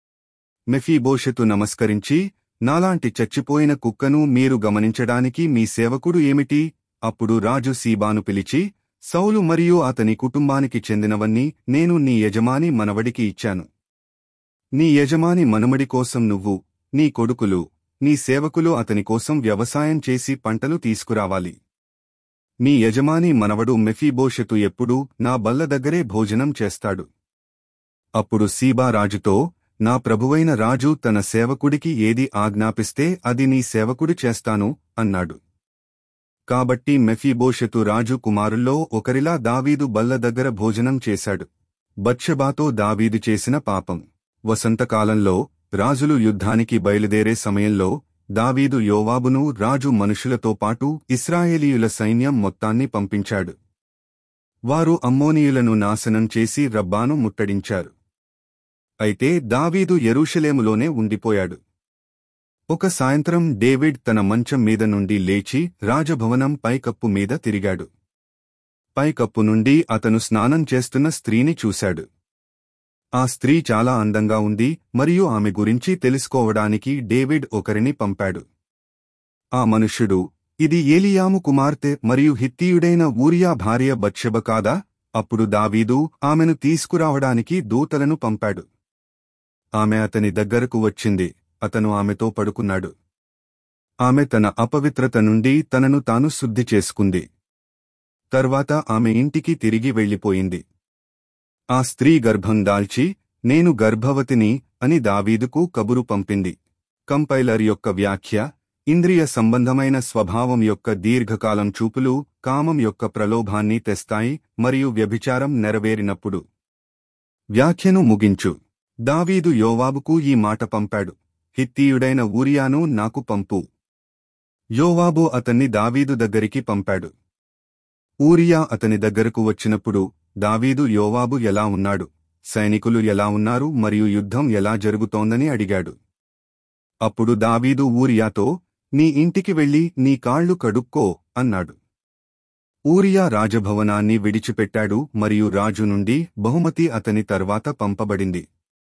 మెఫీబోషెతు నమస్కరించి నాలాంటి చచ్చిపోయిన కుక్కను మీరు గమనించడానికి మీ సేవకుడు ఏమిటి అప్పుడు రాజు సీబాను పిలిచి సౌలు మరియు అతని కుటుంబానికి చెందినవన్నీ నేను నీ యజమాని మనవడికి ఇచ్చాను నీ యజమాని మనుమడి కోసం నువ్వు నీ కొడుకులు నీ సేవకులు అతని కోసం వ్యవసాయం చేసి పంటలు తీసుకురావాలి మీ యజమాని మనవడు మెఫీబోషెతు ఎప్పుడూ నా బల్ల దగ్గరే భోజనం చేస్తాడు అప్పుడు సీబా రాజుతో నా ప్రభువైన రాజు తన సేవకుడికి ఏది ఆజ్ఞాపిస్తే అది నీ సేవకుడు చేస్తాను అన్నాడు కాబట్టి మెఫీబోషెతు రాజు కుమారుల్లో ఒకరిలా దావీదు బల్ల దగ్గర భోజనం చేశాడు బత్షబాతో దావీదు చేసిన పాపం వసంతకాలంలో రాజులు యుద్ధానికి బయలుదేరే సమయంలో దావీదు యోవాబును రాజు మనుషులతో పాటు ఇస్రాయేలీయుల సైన్యం మొత్తాన్ని పంపించాడు వారు అమ్మోనీయులను నాశనం చేసి రబ్బాను ముట్టడించారు అయితే దావీదు యెరూషలేములోనే ఉండిపోయాడు ఒక సాయంత్రం డేవిడ్ తన మంచం మీద నుండి లేచి రాజభవనం పైకప్పు మీద తిరిగాడు పైకప్పు నుండి అతను స్నానం చేస్తున్న స్త్రీని చూశాడు ఆ స్త్రీ చాలా అందంగా ఉంది మరియు ఆమె గురించి తెలుసుకోవడానికి డేవిడ్ ఒకరిని పంపాడు ఆ మనుష్యుడు ఇది ఏలియాము కుమార్తె మరియు హిత్తీయుడైన ఊరియా భార్య బత్షెబ కాదా అప్పుడు దావీదు ఆమెను తీసుకురావడానికి దూతలను పంపాడు ఆమె అతని దగ్గరకు వచ్చింది అతను ఆమెతో పడుకున్నాడు ఆమె తన అపవిత్రత నుండి తనను తాను శుద్ధి చేసుకుంది తర్వాత ఆమె ఇంటికి తిరిగి వెళ్ళిపోయింది ఆ స్త్రీ గర్భం దాల్చి నేను గర్భవతిని అని దావీదుకు కబురు పంపింది కంపైలర్ యొక్క వ్యాఖ్య ఇంద్రియ సంబంధమైన స్వభావం యొక్క దీర్ఘకాలం చూపులు కామం యొక్క ప్రలోభాన్ని తెస్తాయి మరియు వ్యభిచారం నెరవేరినప్పుడు వ్యాఖ్యను ముగించు దావీదు యోవాబుకు ఈ మాట పంపాడు హిత్తీయుడైన ఊరియాను నాకు పంపు యోవాబు అతన్ని దావీదు దగ్గరికి పంపాడు ఊరియా అతని దగ్గరకు వచ్చినప్పుడు దావీదు యోవాబు ఎలా ఉన్నాడు సైనికులు ఎలా ఉన్నారు మరియు యుద్ధం ఎలా జరుగుతోందని అడిగాడు అప్పుడు దావీదు ఊరియాతో నీ ఇంటికి వెళ్లి నీ కాళ్లు కడుక్కో అన్నాడు ఊరియా రాజభవనాన్ని విడిచిపెట్టాడు మరియు రాజు నుండి బహుమతి అతని తర్వాత పంపబడింది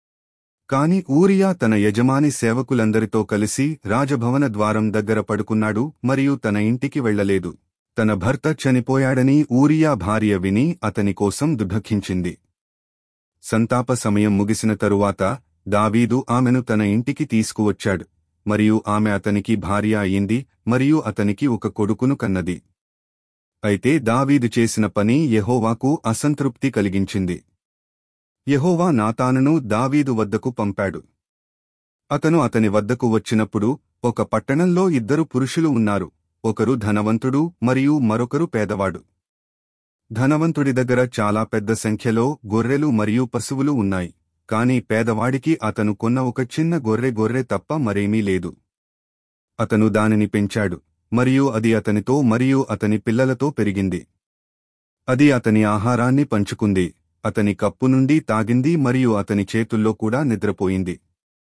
కాని ఊరియా తన యజమాని సేవకులందరితో కలిసి రాజభవన ద్వారం దగ్గర పడుకున్నాడు మరియు తన ఇంటికి వెళ్లలేదు తన భర్త చనిపోయాడని ఊరియా భార్య విని అతని కోసం దుఃఖించింది సంతాప సమయం ముగిసిన తరువాత దావీదు ఆమెను తన ఇంటికి తీసుకువచ్చాడు మరియు ఆమె అతనికి భార్య అయింది మరియు అతనికి ఒక కొడుకును కన్నది అయితే దావీదు చేసిన పని యెహోవాకు అసంతృప్తి కలిగించింది యెహోవా నాతానును దావీదు వద్దకు పంపాడు అతను అతని వద్దకు వచ్చినప్పుడు ఒక పట్టణంలో ఇద్దరు పురుషులు ఉన్నారు ఒకరు ధనవంతుడు మరియు మరొకరు పేదవాడు ధనవంతుడి దగ్గర చాలా పెద్ద సంఖ్యలో గొర్రెలు మరియు పశువులు ఉన్నాయి కాని పేదవాడికి అతను కొన్న ఒక చిన్న గొర్రె గొర్రె తప్ప మరేమీ లేదు అతను దానిని పెంచాడు మరియు అది అతనితో మరియు అతని పిల్లలతో పెరిగింది అది అతని ఆహారాన్ని పంచుకుంది అతని కప్పు నుండి తాగింది మరియు అతని చేతుల్లో కూడా నిద్రపోయింది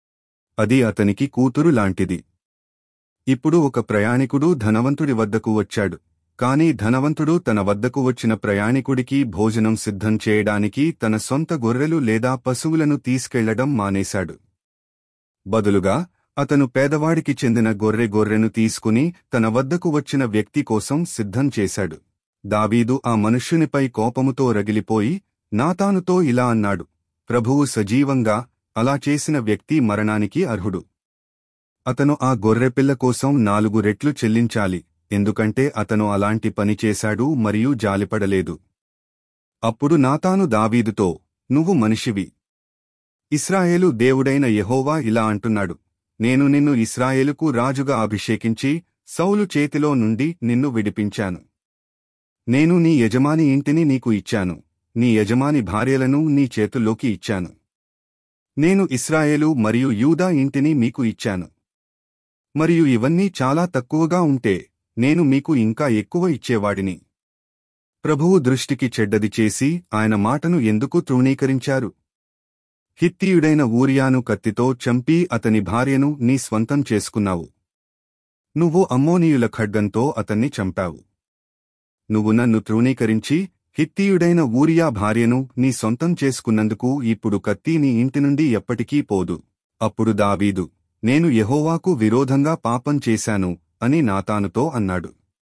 అది అతనికి కూతురు లాంటిది ఇప్పుడు ఒక ప్రయాణికుడు ధనవంతుడి వద్దకు వచ్చాడు కాని ధనవంతుడు తన వద్దకు వచ్చిన ప్రయాణికుడికి భోజనం సిద్ధం చేయడానికి తన సొంత గొర్రెలు లేదా పశువులను తీసుకెళ్లడం మానేశాడు బదులుగా అతను పేదవాడికి చెందిన గొర్రె గొర్రెను తీసుకుని తన వద్దకు వచ్చిన వ్యక్తి కోసం సిద్ధం చేశాడు దావీదు ఆ మనుష్యునిపై కోపముతో రగిలిపోయి నాతానుతో ఇలా అన్నాడు ప్రభువు సజీవంగా అలా చేసిన వ్యక్తి మరణానికి అర్హుడు అతను ఆ గొర్రెపిల్ల కోసం నాలుగు రెట్లు చెల్లించాలి ఎందుకంటే అతను అలాంటి పని చేశాడు మరియు జాలిపడలేదు అప్పుడు నాతాను దావీదుతో నువ్వు మనిషివి ఇస్రాయేలు దేవుడైన యెహోవా ఇలా అంటున్నాడు నేను నిన్ను ఇస్రాయేలుకు రాజుగా అభిషేకించి సౌలు చేతిలో నుండి నిన్ను విడిపించాను నేను నీ యజమాని ఇంటిని నీకు ఇచ్చాను నీ యజమాని భార్యలను నీ చేతుల్లోకి ఇచ్చాను నేను ఇస్రాయేలు మరియు యూదా ఇంటిని మీకు ఇచ్చాను మరియు ఇవన్నీ చాలా తక్కువగా ఉంటే నేను మీకు ఇంకా ఎక్కువ ఇచ్చేవాడిని ప్రభువు దృష్టికి చెడ్డది చేసి ఆయన మాటను ఎందుకు తృణీకరించారు హిత్తీయుడైన ఊరియాను కత్తితో చంపి అతని భార్యను నీ స్వంతం చేసుకున్నావు నువ్వు అమ్మోనీయుల ఖడ్గంతో అతన్ని చంపావు నువ్వు నన్ను తృణీకరించి హిత్తీయుడైన ఊరియా భార్యను నీ సొంతం చేసుకున్నందుకు ఇప్పుడు కత్తి నీ ఇంటి నుండి ఎప్పటికీ పోదు అప్పుడు దావీదు నేను యెహోవాకు విరోధంగా పాపం చేశాను అని నాతానుతో అన్నాడు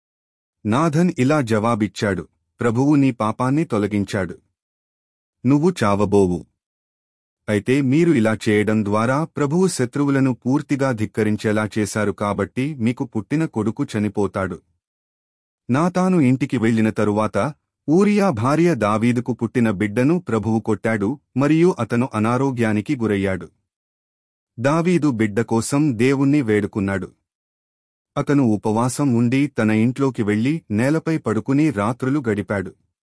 నాథన్ ఇలా జవాబిచ్చాడు ప్రభువు నీ పాపాన్ని తొలగించాడు నువ్వు చావబోవు అయితే మీరు ఇలా చేయడం ద్వారా ప్రభువు శత్రువులను పూర్తిగా ధిక్కరించేలా చేశారు కాబట్టి మీకు పుట్టిన కొడుకు చనిపోతాడు నాతాను ఇంటికి వెళ్లిన తరువాత ఊరియా భార్య దావీదుకు పుట్టిన బిడ్డను ప్రభువు కొట్టాడు మరియు అతను అనారోగ్యానికి గురయ్యాడు దావీదు బిడ్డ కోసం దేవుణ్ణి వేడుకున్నాడు అతను ఉపవాసం ఉండి తన ఇంట్లోకి వెళ్లి నేలపై పడుకుని రాత్రులు గడిపాడు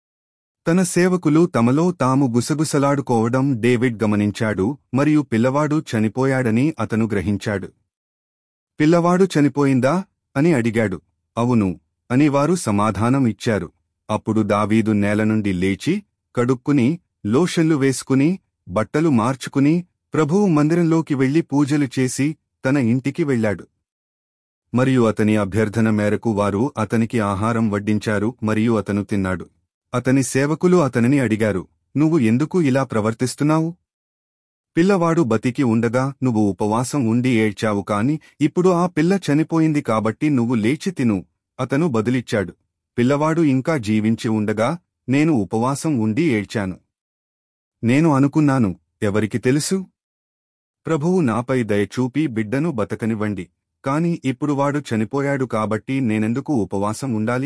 తన సేవకులు తమలో తాము గుసగుసలాడుకోవడం డేవిడ్ గమనించాడు మరియు పిల్లవాడు చనిపోయాడని అతను గ్రహించాడు పిల్లవాడు చనిపోయిందా అని అడిగాడు అవును అని వారు సమాధానం ఇచ్చారు అప్పుడు దావీదు నేల నుండి లేచి కడుక్కుని లోషన్లు వేసుకుని బట్టలు మార్చుకుని ప్రభువు మందిరంలోకి వెళ్లి పూజలు చేసి తన ఇంటికి వెళ్ళాడు మరియు అతని అభ్యర్థన మేరకు వారు అతనికి ఆహారం వడ్డించారు మరియు అతను తిన్నాడు అతని సేవకులు అతనిని అడిగారు నువ్వు ఎందుకు ఇలా ప్రవర్తిస్తున్నావు పిల్లవాడు బతికి ఉండగా నువ్వు ఉపవాసం ఉండి ఏడ్చావు కాని ఇప్పుడు ఆ పిల్ల చనిపోయింది కాబట్టి నువ్వు లేచి తిను అతను బదులిచ్చాడు పిల్లవాడు ఇంకా జీవించి ఉండగా నేను ఉపవాసం ఉండి ఏడ్చాను నేను అనుకున్నాను ఎవరికి తెలుసు ప్రభువు నాపై దయచూపి బిడ్డను బతకనివ్వండి కాని ఇప్పుడు వాడు చనిపోయాడు కాబట్టి నేనెందుకు ఉపవాసం ఉండాలి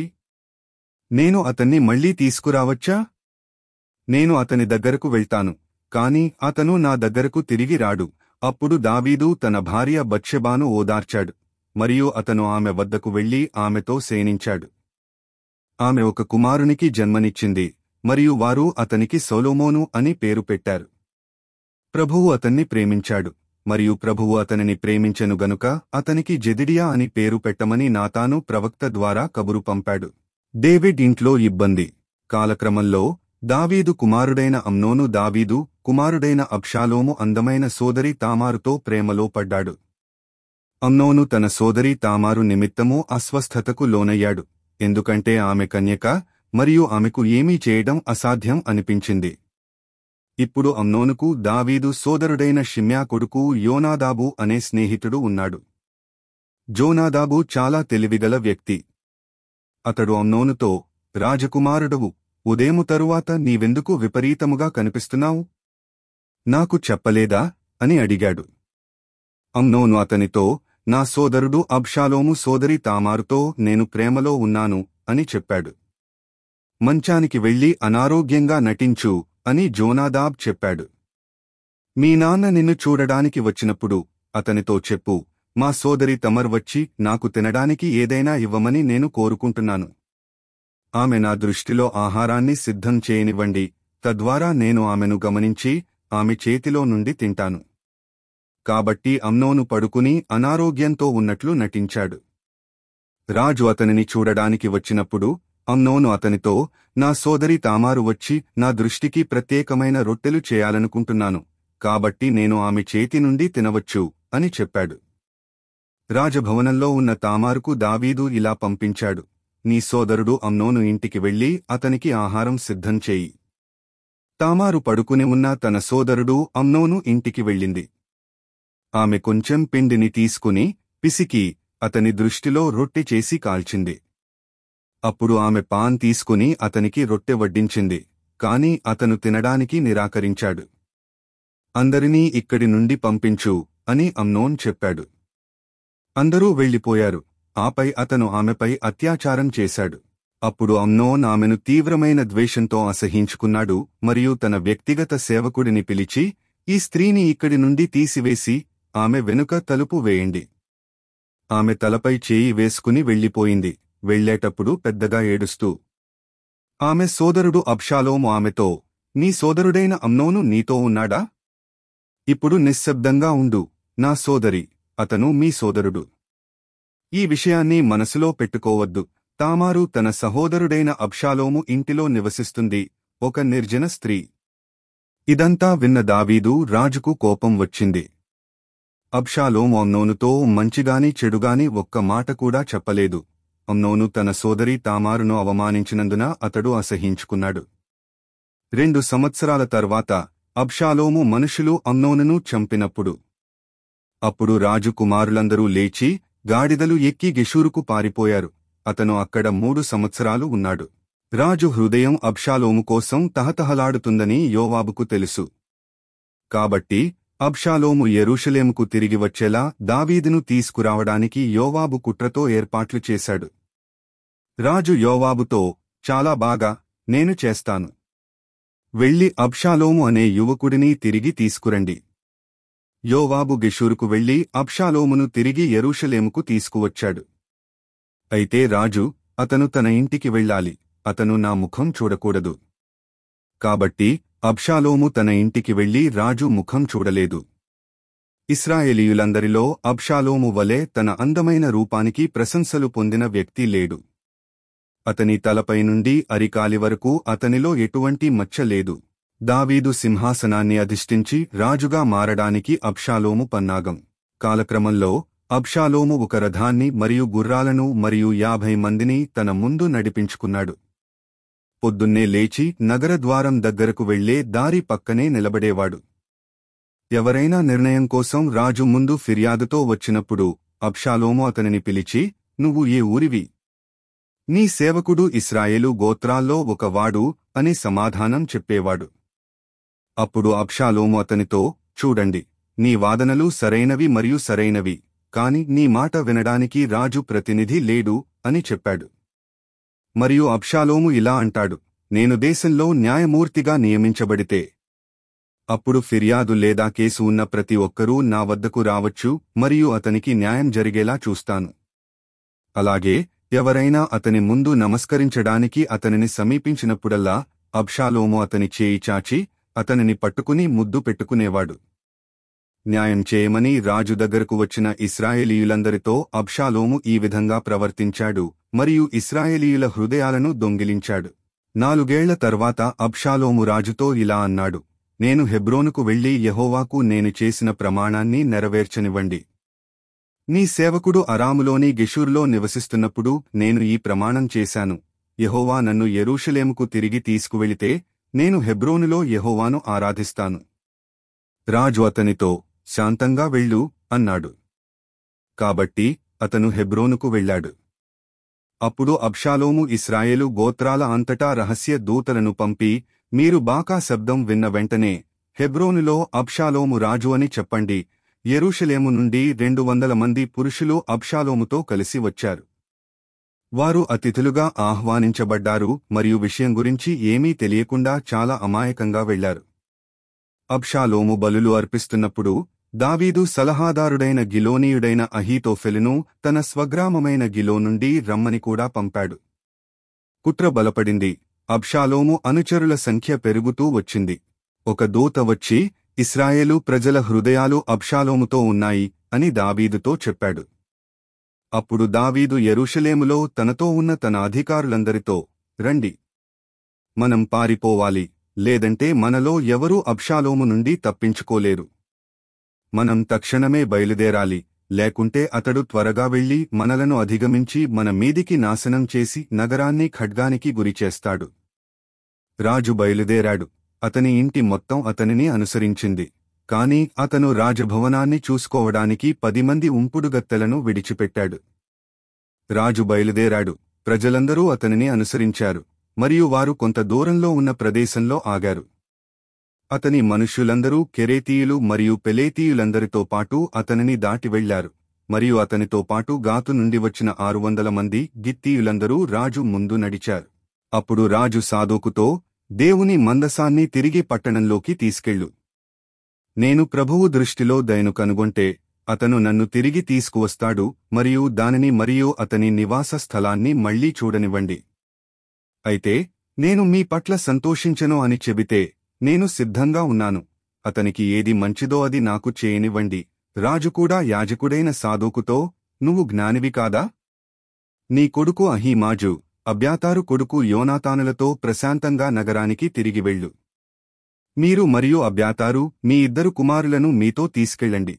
నేను అతన్ని మళ్లీ తీసుకురావచ్చా నేను అతని దగ్గరకు వెళ్తాను కాని అతను నా దగ్గరకు తిరిగి రాడు అప్పుడు దావీదు తన భార్య బత్షెబాను ఓదార్చాడు మరియు అతను ఆమె వద్దకు వెళ్లి ఆమెతో సేనించాడు ఆమె ఒక కుమారునికి జన్మనిచ్చింది మరియు వారు అతనికి సొలోమోను అని పేరు పెట్టారు ప్రభువు అతన్ని ప్రేమించాడు మరియు ప్రభువు అతనిని ప్రేమించెను గనుక అతనికి జెదిడియా అని పేరు పెట్టమని నాతాను ప్రవక్త ద్వారా కబురు పంపాడు డేవిడ్ ఇంట్లో ఇబ్బంది కాలక్రమంలో దావీదు కుమారుడైన అమ్నోను దావీదు కుమారుడైన అబ్షాలోము అందమైన సోదరి తామారుతో ప్రేమలో పడ్డాడు అమ్నోను తన సోదరి తామారు నిమిత్తము అస్వస్థతకు లోనయ్యాడు ఎందుకంటే ఆమె కన్యక మరియు ఆమెకు ఏమీ చేయడం అసాధ్యం అనిపించింది ఇప్పుడు అమ్నోనుకు దావీదు సోదరుడైన షిమ్యా కొడుకు యోనాదాబు అనే స్నేహితుడు ఉన్నాడు జోనాదాబు చాలా తెలివిగల వ్యక్తి అతడు అమ్నోనుతో రాజకుమారుడవు ఉదయము తరువాత నీవెందుకు విపరీతముగా కనిపిస్తున్నావు నాకు చెప్పలేదా అని అడిగాడు అమ్నోను అతనితో నా సోదరుడు అబ్షాలోము సోదరి తామారుతో నేను ప్రేమలో ఉన్నాను అని చెప్పాడు మంచానికి వెళ్లి అనారోగ్యంగా నటించు అని జోనాదాబ్ చెప్పాడు మీ నాన్న నిన్ను చూడడానికి వచ్చినప్పుడు అతనితో చెప్పు మా సోదరి తమర్ వచ్చి నాకు తినడానికి ఏదైనా ఇవ్వమని నేను కోరుకుంటున్నాను ఆమె నా దృష్టిలో ఆహారాన్ని సిద్ధం చేయనివ్వండి తద్వారా నేను ఆమెను గమనించి ఆమె చేతిలో నుండి తింటాను కాబట్టి అమ్నోను పడుకుని అనారోగ్యంతో ఉన్నట్లు నటించాడు రాజు అతనిని చూడడానికి వచ్చినప్పుడు అమ్నోను అతనితో నా సోదరి తామారు వచ్చి నా దృష్టికి ప్రత్యేకమైన రొట్టెలు చేయాలనుకుంటున్నాను కాబట్టి నేను ఆమె చేతి నుండి తినవచ్చు అని చెప్పాడు రాజభవనంలో ఉన్న తామారుకు దావీదు ఇలా పంపించాడు నీ సోదరుడు అమ్నోను ఇంటికి వెళ్లి అతనికి ఆహారం సిద్ధం చేయి తామారు పడుకుని ఉన్న తన సోదరుడు అమ్నోను ఇంటికి వెళ్ళింది ఆమె కొంచెం పిండిని తీసుకుని పిసికి అతని దృష్టిలో రొట్టె చేసి కాల్చింది అప్పుడు ఆమె పాన్ తీసుకుని అతనికి రొట్టె వడ్డించింది కాని అతను తినడానికి నిరాకరించాడు అందరినీ ఇక్కడి నుండి పంపించు అని అమ్నోన్ చెప్పాడు అందరూ వెళ్ళిపోయారు ఆపై అతను ఆమెపై అత్యాచారం చేశాడు అప్పుడు అమ్నోన్ ఆమెను తీవ్రమైన ద్వేషంతో అసహించుకున్నాడు మరియు తన వ్యక్తిగత సేవకుడిని పిలిచి ఈ స్త్రీని ఇక్కడి నుండి తీసివేసి ఆమె వెనుక తలుపు వేయండి ఆమె తలపై చేయి వేసుకుని వెళ్ళిపోయింది వెళ్ళేటప్పుడు పెద్దగా ఏడుస్తూ ఆమె సోదరుడు అబ్షాలోము ఆమెతో నీ సోదరుడైన అమ్నోను నీతో ఉన్నాడా ఇప్పుడు నిశ్శబ్దంగా ఉండు నా సోదరి అతను మీ సోదరుడు ఈ విషయాన్ని మనసులో పెట్టుకోవద్దు తామారు తన సహోదరుడైన అబ్షాలోము ఇంటిలో నివసిస్తుంది ఒక నిర్జన స్త్రీ ఇదంతా విన్న దావీదు రాజుకు కోపం వచ్చింది అబ్షాలోము అమ్నోనుతో మంచిగాని చెడుగాని ఒక్క మాట కూడా చెప్పలేదు అమ్నోను తన సోదరి తామారును అవమానించినందున అతడు అసహించుకున్నాడు రెండు సంవత్సరాల తర్వాత అబ్షాలోము మనుషులు అమ్నోనును చంపినప్పుడు అప్పుడు రాజు కుమారులందరూ లేచి గాడిదలు ఎక్కి గెషూరుకు పారిపోయారు అతను అక్కడ మూడు సంవత్సరాలు ఉన్నాడు రాజు హృదయం అబ్షాలోము కోసం తహతహలాడుతుందని యోవాబుకు తెలుసు కాబట్టి అబ్షాలోము యెరూషలేముకు తిరిగి వచ్చేలా దావీదును తీసుకురావడానికి యోవాబు కుట్రతో ఏర్పాట్లు చేశాడు రాజు యోవాబుతో చాలా బాగా నేను చేస్తాను వెళ్లి అబ్షాలోము అనే యువకుడిని తిరిగి తీసుకురండి యోవాబు గెషూరుకు వెళ్లి అబ్షాలోమును తిరిగి యెరూషలేముకు తీసుకువచ్చాడు అయితే రాజు అతను తన ఇంటికి వెళ్ళాలి అతను నా ముఖం చూడకూడదు కాబట్టి అబ్షాలోము తన ఇంటికి వెళ్లి రాజు ముఖం చూడలేదు ఇస్రాయేలీయులందరిలో అబ్షాలోము వలె తన అందమైన రూపానికి ప్రశంసలు పొందిన వ్యక్తి లేడు అతని తలపై నుండి అరికాలి వరకు అతనిలో ఎటువంటి మచ్చ లేదు దావీదు సింహాసనాన్ని అధిష్ఠించి రాజుగా మారడానికి అబ్షాలోము పన్నాగం కాలక్రమంలో అబ్షాలోము ఒక రథాన్ని మరియు గుర్రాలను మరియు యాభై మందిని తన ముందు నడిపించుకున్నాడు పొద్దున్నే లేచి నగరద్వారం దగ్గరకు వెళ్లే దారి పక్కనే నిలబడేవాడు ఎవరైనా నిర్ణయం కోసం రాజు ముందు ఫిర్యాదుతో వచ్చినప్పుడు అబ్షాలోము అతనిని పిలిచి నువ్వు ఏ ఊరివి నీ సేవకుడు ఇస్రాయేలు గోత్రాల్లో ఒక వాడు అని సమాధానం చెప్పేవాడు అప్పుడు అబ్షాలోము అతనితో చూడండి నీ వాదనలు సరైనవి మరియు సరైనవి కాని నీ మాట వినడానికి రాజు ప్రతినిధి లేడు అని చెప్పాడు మరియు అబ్షాలోము ఇలా అంటాడు నేను దేశంలో న్యాయమూర్తిగా నియమించబడితే అప్పుడు ఫిర్యాదు లేదా కేసు ఉన్న ప్రతి ఒక్కరూ నా వద్దకు రావచ్చు మరియు అతనికి న్యాయం జరిగేలా చూస్తాను అలాగే ఎవరైనా అతని ముందు నమస్కరించడానికి అతనిని సమీపించినప్పుడల్లా అబ్షాలోము అతని చేయి చాచి అతనిని పట్టుకుని ముద్దు పెట్టుకునేవాడు న్యాయం చేయమని రాజు దగ్గరకు వచ్చిన ఇస్రాయేలీయులందరితో అబ్షాలోము ఈ విధంగా ప్రవర్తించాడు మరియు ఇస్రాయేలీయుల హృదయాలను దొంగిలించాడు నాలుగేళ్ల తర్వాత అబ్షాలోము రాజుతో ఇలా అన్నాడు నేను హెబ్రోనుకు వెళ్లి యెహోవాకు నేను చేసిన ప్రమాణాన్ని నెరవేర్చనివ్వండి నీ సేవకుడు అరాములోని గెషూర్లో నివసిస్తున్నప్పుడు నేను ఈ ప్రమాణం చేశాను యెహోవా నన్ను యెరూషలేముకు తిరిగి తీసుకువెళితే నేను హెబ్రోనులో యెహోవాను ఆరాధిస్తాను రాజు అతనితో శాంతంగా వెళ్ళు అన్నాడు కాబట్టి అతను హెబ్రోనుకు వెళ్ళాడు అప్పుడు అబ్షాలోము ఇస్రాయేలు గోత్రాల అంతటా రహస్య దూతలను పంపి మీరు బాకా శబ్దం విన్న వెంటనే హెబ్రోనులో అబ్షాలోము రాజు అని చెప్పండి యెరూషలేము నుండి రెండు వందల మంది పురుషులు అబ్షాలోముతో కలిసి వచ్చారు వారు అతిథులుగా ఆహ్వానించబడ్డారు మరియు విషయం గురించి ఏమీ తెలియకుండా చాలా అమాయకంగా వెళ్లారు అబ్షాలోము బలులు అర్పిస్తున్నప్పుడు దావీదు సలహాదారుడైన గిలోనీయుడైన అహీతోఫెలును తన స్వగ్రామమైన గిలో నుండి రమ్మని కూడా పంపాడు కుట్ర బలపడింది అబ్షాలోము అనుచరుల సంఖ్య పెరుగుతూ వచ్చింది ఒక దూత వచ్చి ఇస్రాయేలు ప్రజల హృదయాలు అబ్షాలోముతో ఉన్నాయి అని దావీదుతో చెప్పాడు అప్పుడు దావీదు యెరూషలేములో తనతో ఉన్న తన అధికారులందరితో రండి మనం పారిపోవాలి లేదంటే మనలో ఎవరూ అబ్షాలోము నుండి తప్పించుకోలేరు మనం తక్షణమే బయలుదేరాలి లేకుంటే అతడు త్వరగా వెళ్లి మనలను అధిగమించి మన మీదికి నాశనం చేసి నగరాన్ని ఖడ్గానికి గురిచేస్తాడు రాజు బయలుదేరాడు అతని ఇంటి మొత్తం అతనిని అనుసరించింది కాని అతను రాజభవనాన్ని చూసుకోవడానికి పది మంది ఉంపుడుగత్తెలను విడిచిపెట్టాడు రాజు బయలుదేరాడు ప్రజలందరూ అతనిని అనుసరించారు మరియు వారు కొంత దూరంలో ఉన్న ప్రదేశంలో ఆగారు అతని మనుష్యులందరూ కెరేతీయులు మరియు పెలేతీయులందరితో పాటు అతనిని దాటి వెళ్లారు మరియు అతనితో పాటు గాతు నుండి వచ్చిన ఆరు వందల మంది గిత్తీయులందరూ రాజు ముందు నడిచారు అప్పుడు రాజు సాదోకుతో దేవుని మందసాన్ని తిరిగి పట్టణంలోకి తీసుకెళ్ళు నేను ప్రభువు దృష్టిలో దయను కనుగొంటే అతను నన్ను తిరిగి తీసుకువస్తాడు మరియు దానిని మరియు అతని నివాస స్థలాన్ని మళ్లీ చూడనివ్వండి అయితే నేను మీ పట్ల సంతోషించను అని చెబితే నేను సిద్ధంగా ఉన్నాను అతనికి ఏది మంచిదో అది నాకు చేయనివ్వండి రాజు కూడా యాజకుడైన సాదోకుతో నువ్వు జ్ఞానివి కాదా నీ కొడుకు అహీమాజు అబ్యాతారు కొడుకు యోనాతానులతో ప్రశాంతంగా నగరానికి తిరిగి వెళ్ళు మీరు మరియు అబ్యాతారు మీ ఇద్దరు కుమారులను మీతో తీసుకెళ్ళండి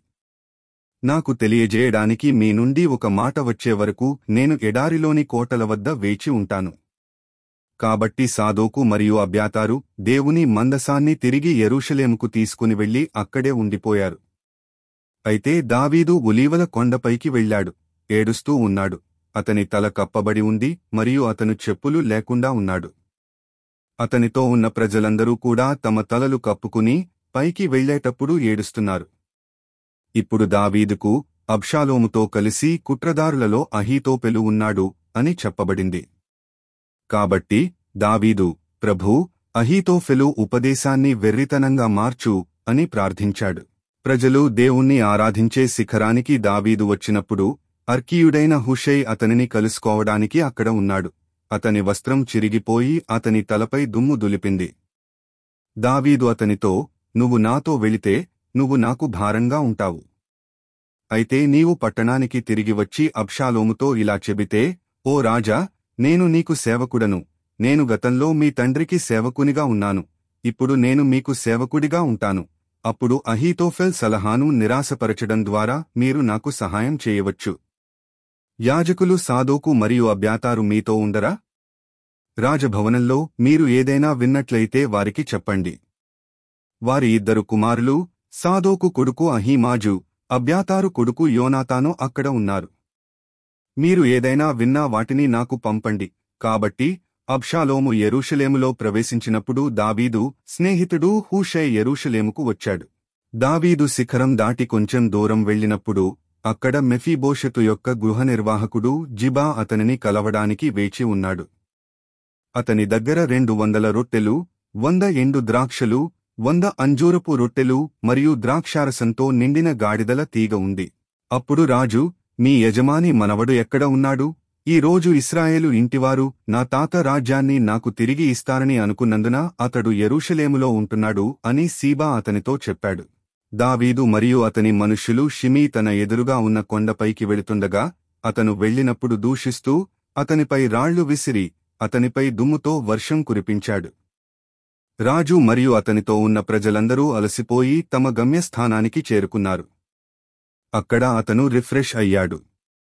నాకు తెలియజేయడానికి మీ నుండి ఒక మాట వచ్చే వరకు నేను ఎడారిలోని కోటల వద్ద వేచి ఉంటాను కాబట్టి సాదోకు మరియు అబ్యాతారు దేవుని మందసాన్ని తిరిగి యెరూషలేముకు తీసుకుని వెళ్లి అక్కడే ఉండిపోయారు అయితే దావీదు ఉలీవల కొండపైకి వెళ్ళాడు ఏడుస్తూ ఉన్నాడు అతని తల కప్పబడి ఉంది మరియు అతను చెప్పులు లేకుండా ఉన్నాడు అతనితో ఉన్న ప్రజలందరూ కూడా తమ తలలు కప్పుకుని పైకి వెళ్ళేటప్పుడు ఏడుస్తున్నారు ఇప్పుడు దావీదుకు అబ్షాలోముతో కలిసి కుట్రదారులలో అహీతోపెలు ఉన్నాడు అని చెప్పబడింది కాబట్టి దావీదు ప్రభూ అహీతోఫెలు ఉపదేశాన్ని వెర్రితనంగా మార్చు అని ప్రార్థించాడు ప్రజలు దేవుణ్ణి ఆరాధించే శిఖరానికి దావీదు వచ్చినప్పుడు అర్కీయుడైన హుషై అతనిని కలుసుకోవడానికి అక్కడ ఉన్నాడు అతని వస్త్రం చిరిగిపోయి అతని తలపై దుమ్ము దులిపింది దావీదు అతనితో నువ్వు నాతో వెళితే నువ్వు నాకు భారంగా ఉంటావు అయితే నీవు పట్టణానికి తిరిగి వచ్చి అబ్షాలోముతో ఇలా చెబితే ఓ రాజా నేను నీకు సేవకుడను నేను గతంలో మీ తండ్రికి సేవకునిగా ఉన్నాను ఇప్పుడు నేను మీకు సేవకుడిగా ఉంటాను అప్పుడు అహీతోఫెల్ సలహాను నిరాశపరచడం ద్వారా మీరు నాకు సహాయం చేయవచ్చు యాజకులు సాదోకు మరియు అబ్యాతారు మీతో ఉండరా రాజభవనంలో మీరు ఏదైనా విన్నట్లయితే వారికి చెప్పండి వారి ఇద్దరు కుమారులు సాదోకు కొడుకు అహీమాజు అబ్యాతారు కొడుకు యోనాతాను అక్కడ ఉన్నారు మీరు ఏదైనా విన్నా వాటిని నాకు పంపండి కాబట్టి అబ్షాలోము యెరూషలేములో ప్రవేశించినప్పుడు దావీదు స్నేహితుడు హూషై యెరూషలేముకు వచ్చాడు దావీదు శిఖరం దాటి కొంచెం దూరం వెళ్ళినప్పుడు అక్కడ మెఫీబోషెతు యొక్క గృహ నిర్వాహకుడు జిబా అతనిని కలవడానికి వేచి ఉన్నాడు అతని దగ్గర రెండు వందల రొట్టెలు వంద ఎండు ద్రాక్షలు వంద అంజూరపు రొట్టెలు మరియు ద్రాక్షారసంతో నిండిన గాడిదల తీగ ఉంది అప్పుడు రాజు మీ యజమాని మనవడు ఎక్కడ ఉన్నాడు ఈ రోజు ఇస్రాయేలు ఇంటివారు నా తాత రాజ్యాన్ని నాకు తిరిగి ఇస్తారని అనుకున్నందున అతడు యెరూషలేములో ఉంటున్నాడు అని సీబా అతనితో చెప్పాడు దావీదు మరియు అతని మనుష్యులు షిమీ తన ఎదురుగా ఉన్న కొండపైకి వెళుతుండగా అతను వెళ్ళినప్పుడు దూషిస్తూ అతనిపై రాళ్లు విసిరి అతనిపై దుమ్ముతో వర్షం కురిపించాడు రాజు మరియు అతనితో ఉన్న ప్రజలందరూ అలసిపోయి తమ గమ్యస్థానానికి చేరుకున్నారు అక్కడ అతను రిఫ్రెష్ అయ్యాడు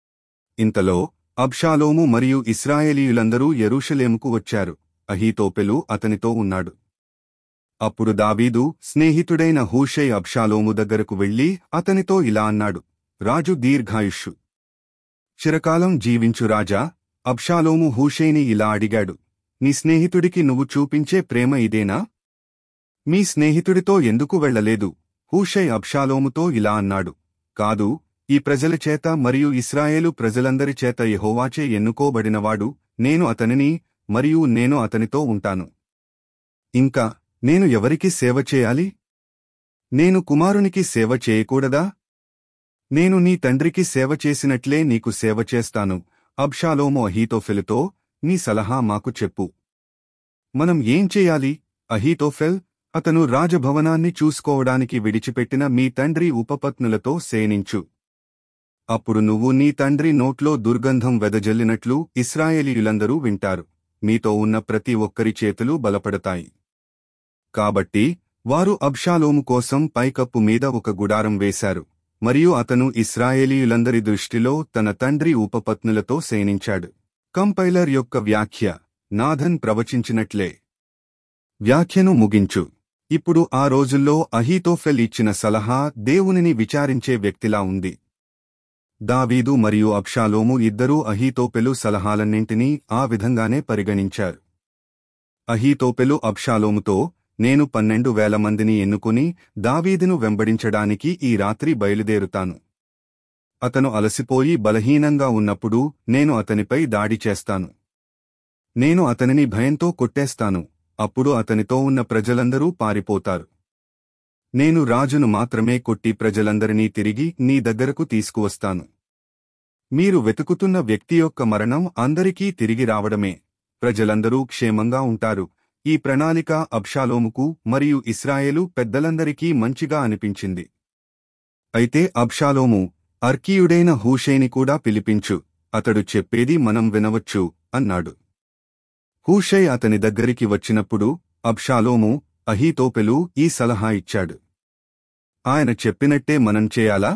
ఇంతలో అబ్షాలోము మరియు ఇస్రాయేలీయులందరూ యెరూషలేముకు వచ్చారు అహీతోపెలు అతనితో ఉన్నాడు అప్పుడు దావీదు స్నేహితుడైన హూషై అబ్షాలోము దగ్గరకు వెళ్లి అతనితో ఇలా అన్నాడు రాజు దీర్ఘాయుష్షు చిరకాలం జీవించు రాజా అబ్షాలోము హూషైని ఇలా అడిగాడు నీ స్నేహితుడికి నువ్వు చూపించే ప్రేమ ఇదేనా మీ స్నేహితుడితో ఎందుకు వెళ్లలేదు హూషై అబ్షాలోముతో ఇలా అన్నాడు కాదు ఈ ప్రజల చేత మరియు ఇస్రాయేలు ప్రజలందరి చేత యెహోవాచే ఎన్నుకోబడినవాడు నేను అతనిని మరియు నేను అతనితో ఉంటాను ఇంకా నేను ఎవరికి సేవ చేయాలి నేను కుమారునికి సేవ చేయకూడదా నేను నీ తండ్రికి సేవ చేసినట్లే నీకు సేవ చేస్తాను అబ్షాలోము అహీతోఫెలుతో నీ సలహా మాకు చెప్పు మనం ఏం చేయాలి అహీతోఫెల్ అతను రాజభవనాన్ని చూసుకోవడానికి విడిచిపెట్టిన మీ తండ్రి ఉపపత్నులతో సేనించు అప్పుడు నువ్వు నీ తండ్రి నోట్లో దుర్గంధం వెదజల్లినట్లు ఇస్రాయేలీయులందరూ వింటారు మీతో ఉన్న ప్రతి ఒక్కరి చేతులు బలపడతాయి కాబట్టి వారు అబ్షాలోము కోసం పైకప్పు మీద ఒక గుడారం వేశారు మరియు అతను ఇస్రాయేలీయులందరి దృష్టిలో తన తండ్రి ఉపపత్నులతో సేనించాడు కంపైలర్ యొక్క వ్యాఖ్య నాథన్ ప్రవచించినట్లే వ్యాఖ్యను ముగించు ఇప్పుడు ఆ రోజుల్లో అహీతోఫెల్ ఇచ్చిన సలహా దేవునిని విచారించే వ్యక్తిలా ఉంది దావీదు మరియు అబ్షాలోము ఇద్దరూ అహీతోపెలు సలహాలన్నింటినీ ఆ విధంగానే పరిగణించారు అహీతోపెలు అబ్షాలోముతో నేను పన్నెండు వేల మందిని ఎన్నుకుని దావీదును వెంబడించడానికి ఈ రాత్రి బయలుదేరుతాను అతను అలసిపోయి బలహీనంగా ఉన్నప్పుడు నేను అతనిపై దాడి చేస్తాను నేను అతనిని భయంతో కొట్టేస్తాను అప్పుడు అతనితో ఉన్న ప్రజలందరూ పారిపోతారు నేను రాజును మాత్రమే కొట్టి ప్రజలందరినీ తిరిగి నీ దగ్గరకు తీసుకువస్తాను మీరు వెతుకుతున్న వ్యక్తి యొక్క మరణం అందరికీ తిరిగి రావడమే ప్రజలందరూ క్షేమంగా ఉంటారు ఈ ప్రణాళిక అబ్షాలోముకు మరియు ఇస్రాయేలు పెద్దలందరికీ మంచిగా అనిపించింది అయితే అబ్షాలోము అర్కీయుడైన హూషైని కూడా పిలిపించు అతడు చెప్పేది మనం వినవచ్చు అన్నాడు హూషై అతని దగ్గరికి వచ్చినప్పుడు అబ్షాలోము అహీతోపెలు ఈ సలహా ఇచ్చాడు ఆయన చెప్పినట్టే మనం చేయాలా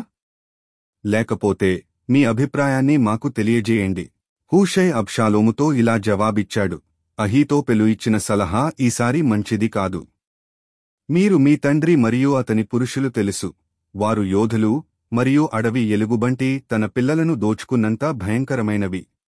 లేకపోతే మీ అభిప్రాయాన్ని మాకు తెలియజేయండి హూషై అబ్షాలోముతో ఇలా జవాబిచ్చాడు అహీతోపెలు ఇచ్చిన సలహా ఈసారి మంచిది కాదు మీరు మీ తండ్రి మరియు అతని పురుషులు తెలుసు వారు యోధులు మరియు అడవి ఎలుగుబంటి తన పిల్లలను దోచుకున్నంత భయంకరమైనవి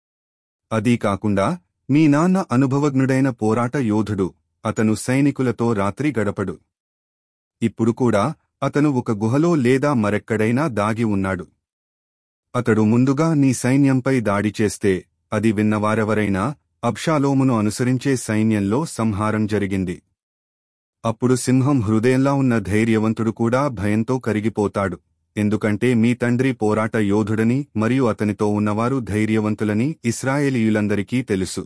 అదీ కాకుండా మీ నాన్న అనుభవజ్ఞుడైన పోరాట యోధుడు అతను సైనికులతో రాత్రి గడపడు ఇప్పుడు కూడా అతను ఒక గుహలో లేదా మరెక్కడైనా దాగి ఉన్నాడు అతడు ముందుగా నీ సైన్యంపై దాడి చేస్తే అది విన్నవారెవరైనా అబ్షాలోమును అనుసరించే సైన్యంలో సంహారం జరిగింది అప్పుడు సింహం హృదయంలా ఉన్న ధైర్యవంతుడు కూడా భయంతో కరిగిపోతాడు ఎందుకంటే మీ తండ్రి పోరాట యోధుడని మరియు అతనితో ఉన్నవారు ధైర్యవంతులని ఇస్రాయేలీయులందరికీ తెలుసు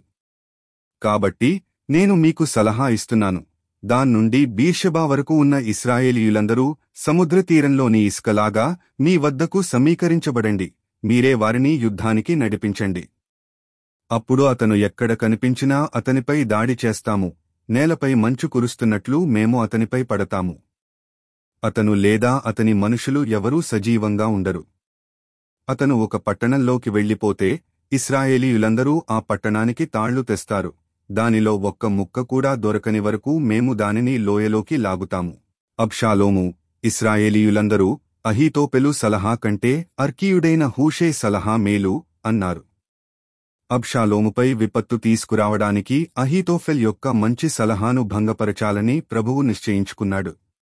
కాబట్టి నేను మీకు సలహా ఇస్తున్నాను దాన్నుండి బీర్షబా వరకు ఉన్న ఇస్రాయేలీయులందరూ సముద్రతీరంలోని ఇసుకలాగా మీ వద్దకు సమీకరించబడండి మీరే వారిని యుద్ధానికి నడిపించండి అప్పుడు అతను ఎక్కడ కనిపించినా అతనిపై దాడి చేస్తాము నేలపై మంచు కురుస్తున్నట్లు మేము అతనిపై పడతాము అతను లేదా అతని మనుషులు ఎవరూ సజీవంగా ఉండరు అతను ఒక పట్టణంలోకి వెళ్ళిపోతే ఇస్రాయేలీయులందరూ ఆ పట్టణానికి తాళ్లు తెస్తారు దానిలో ఒక్క ముక్క కూడా దొరకని వరకు మేము దానిని లోయలోకి లాగుతాము అబ్షాలోము ఇస్రాయేలీయులందరూ అహీతోపెలు సలహా కంటే అర్కీయుడైన హూషే సలహా మేలు అన్నారు అబ్షాలోముపై విపత్తు తీసుకురావడానికి అహీతోఫెల్ యొక్క మంచి సలహాను భంగపరచాలని ప్రభువు నిశ్చయించుకున్నాడు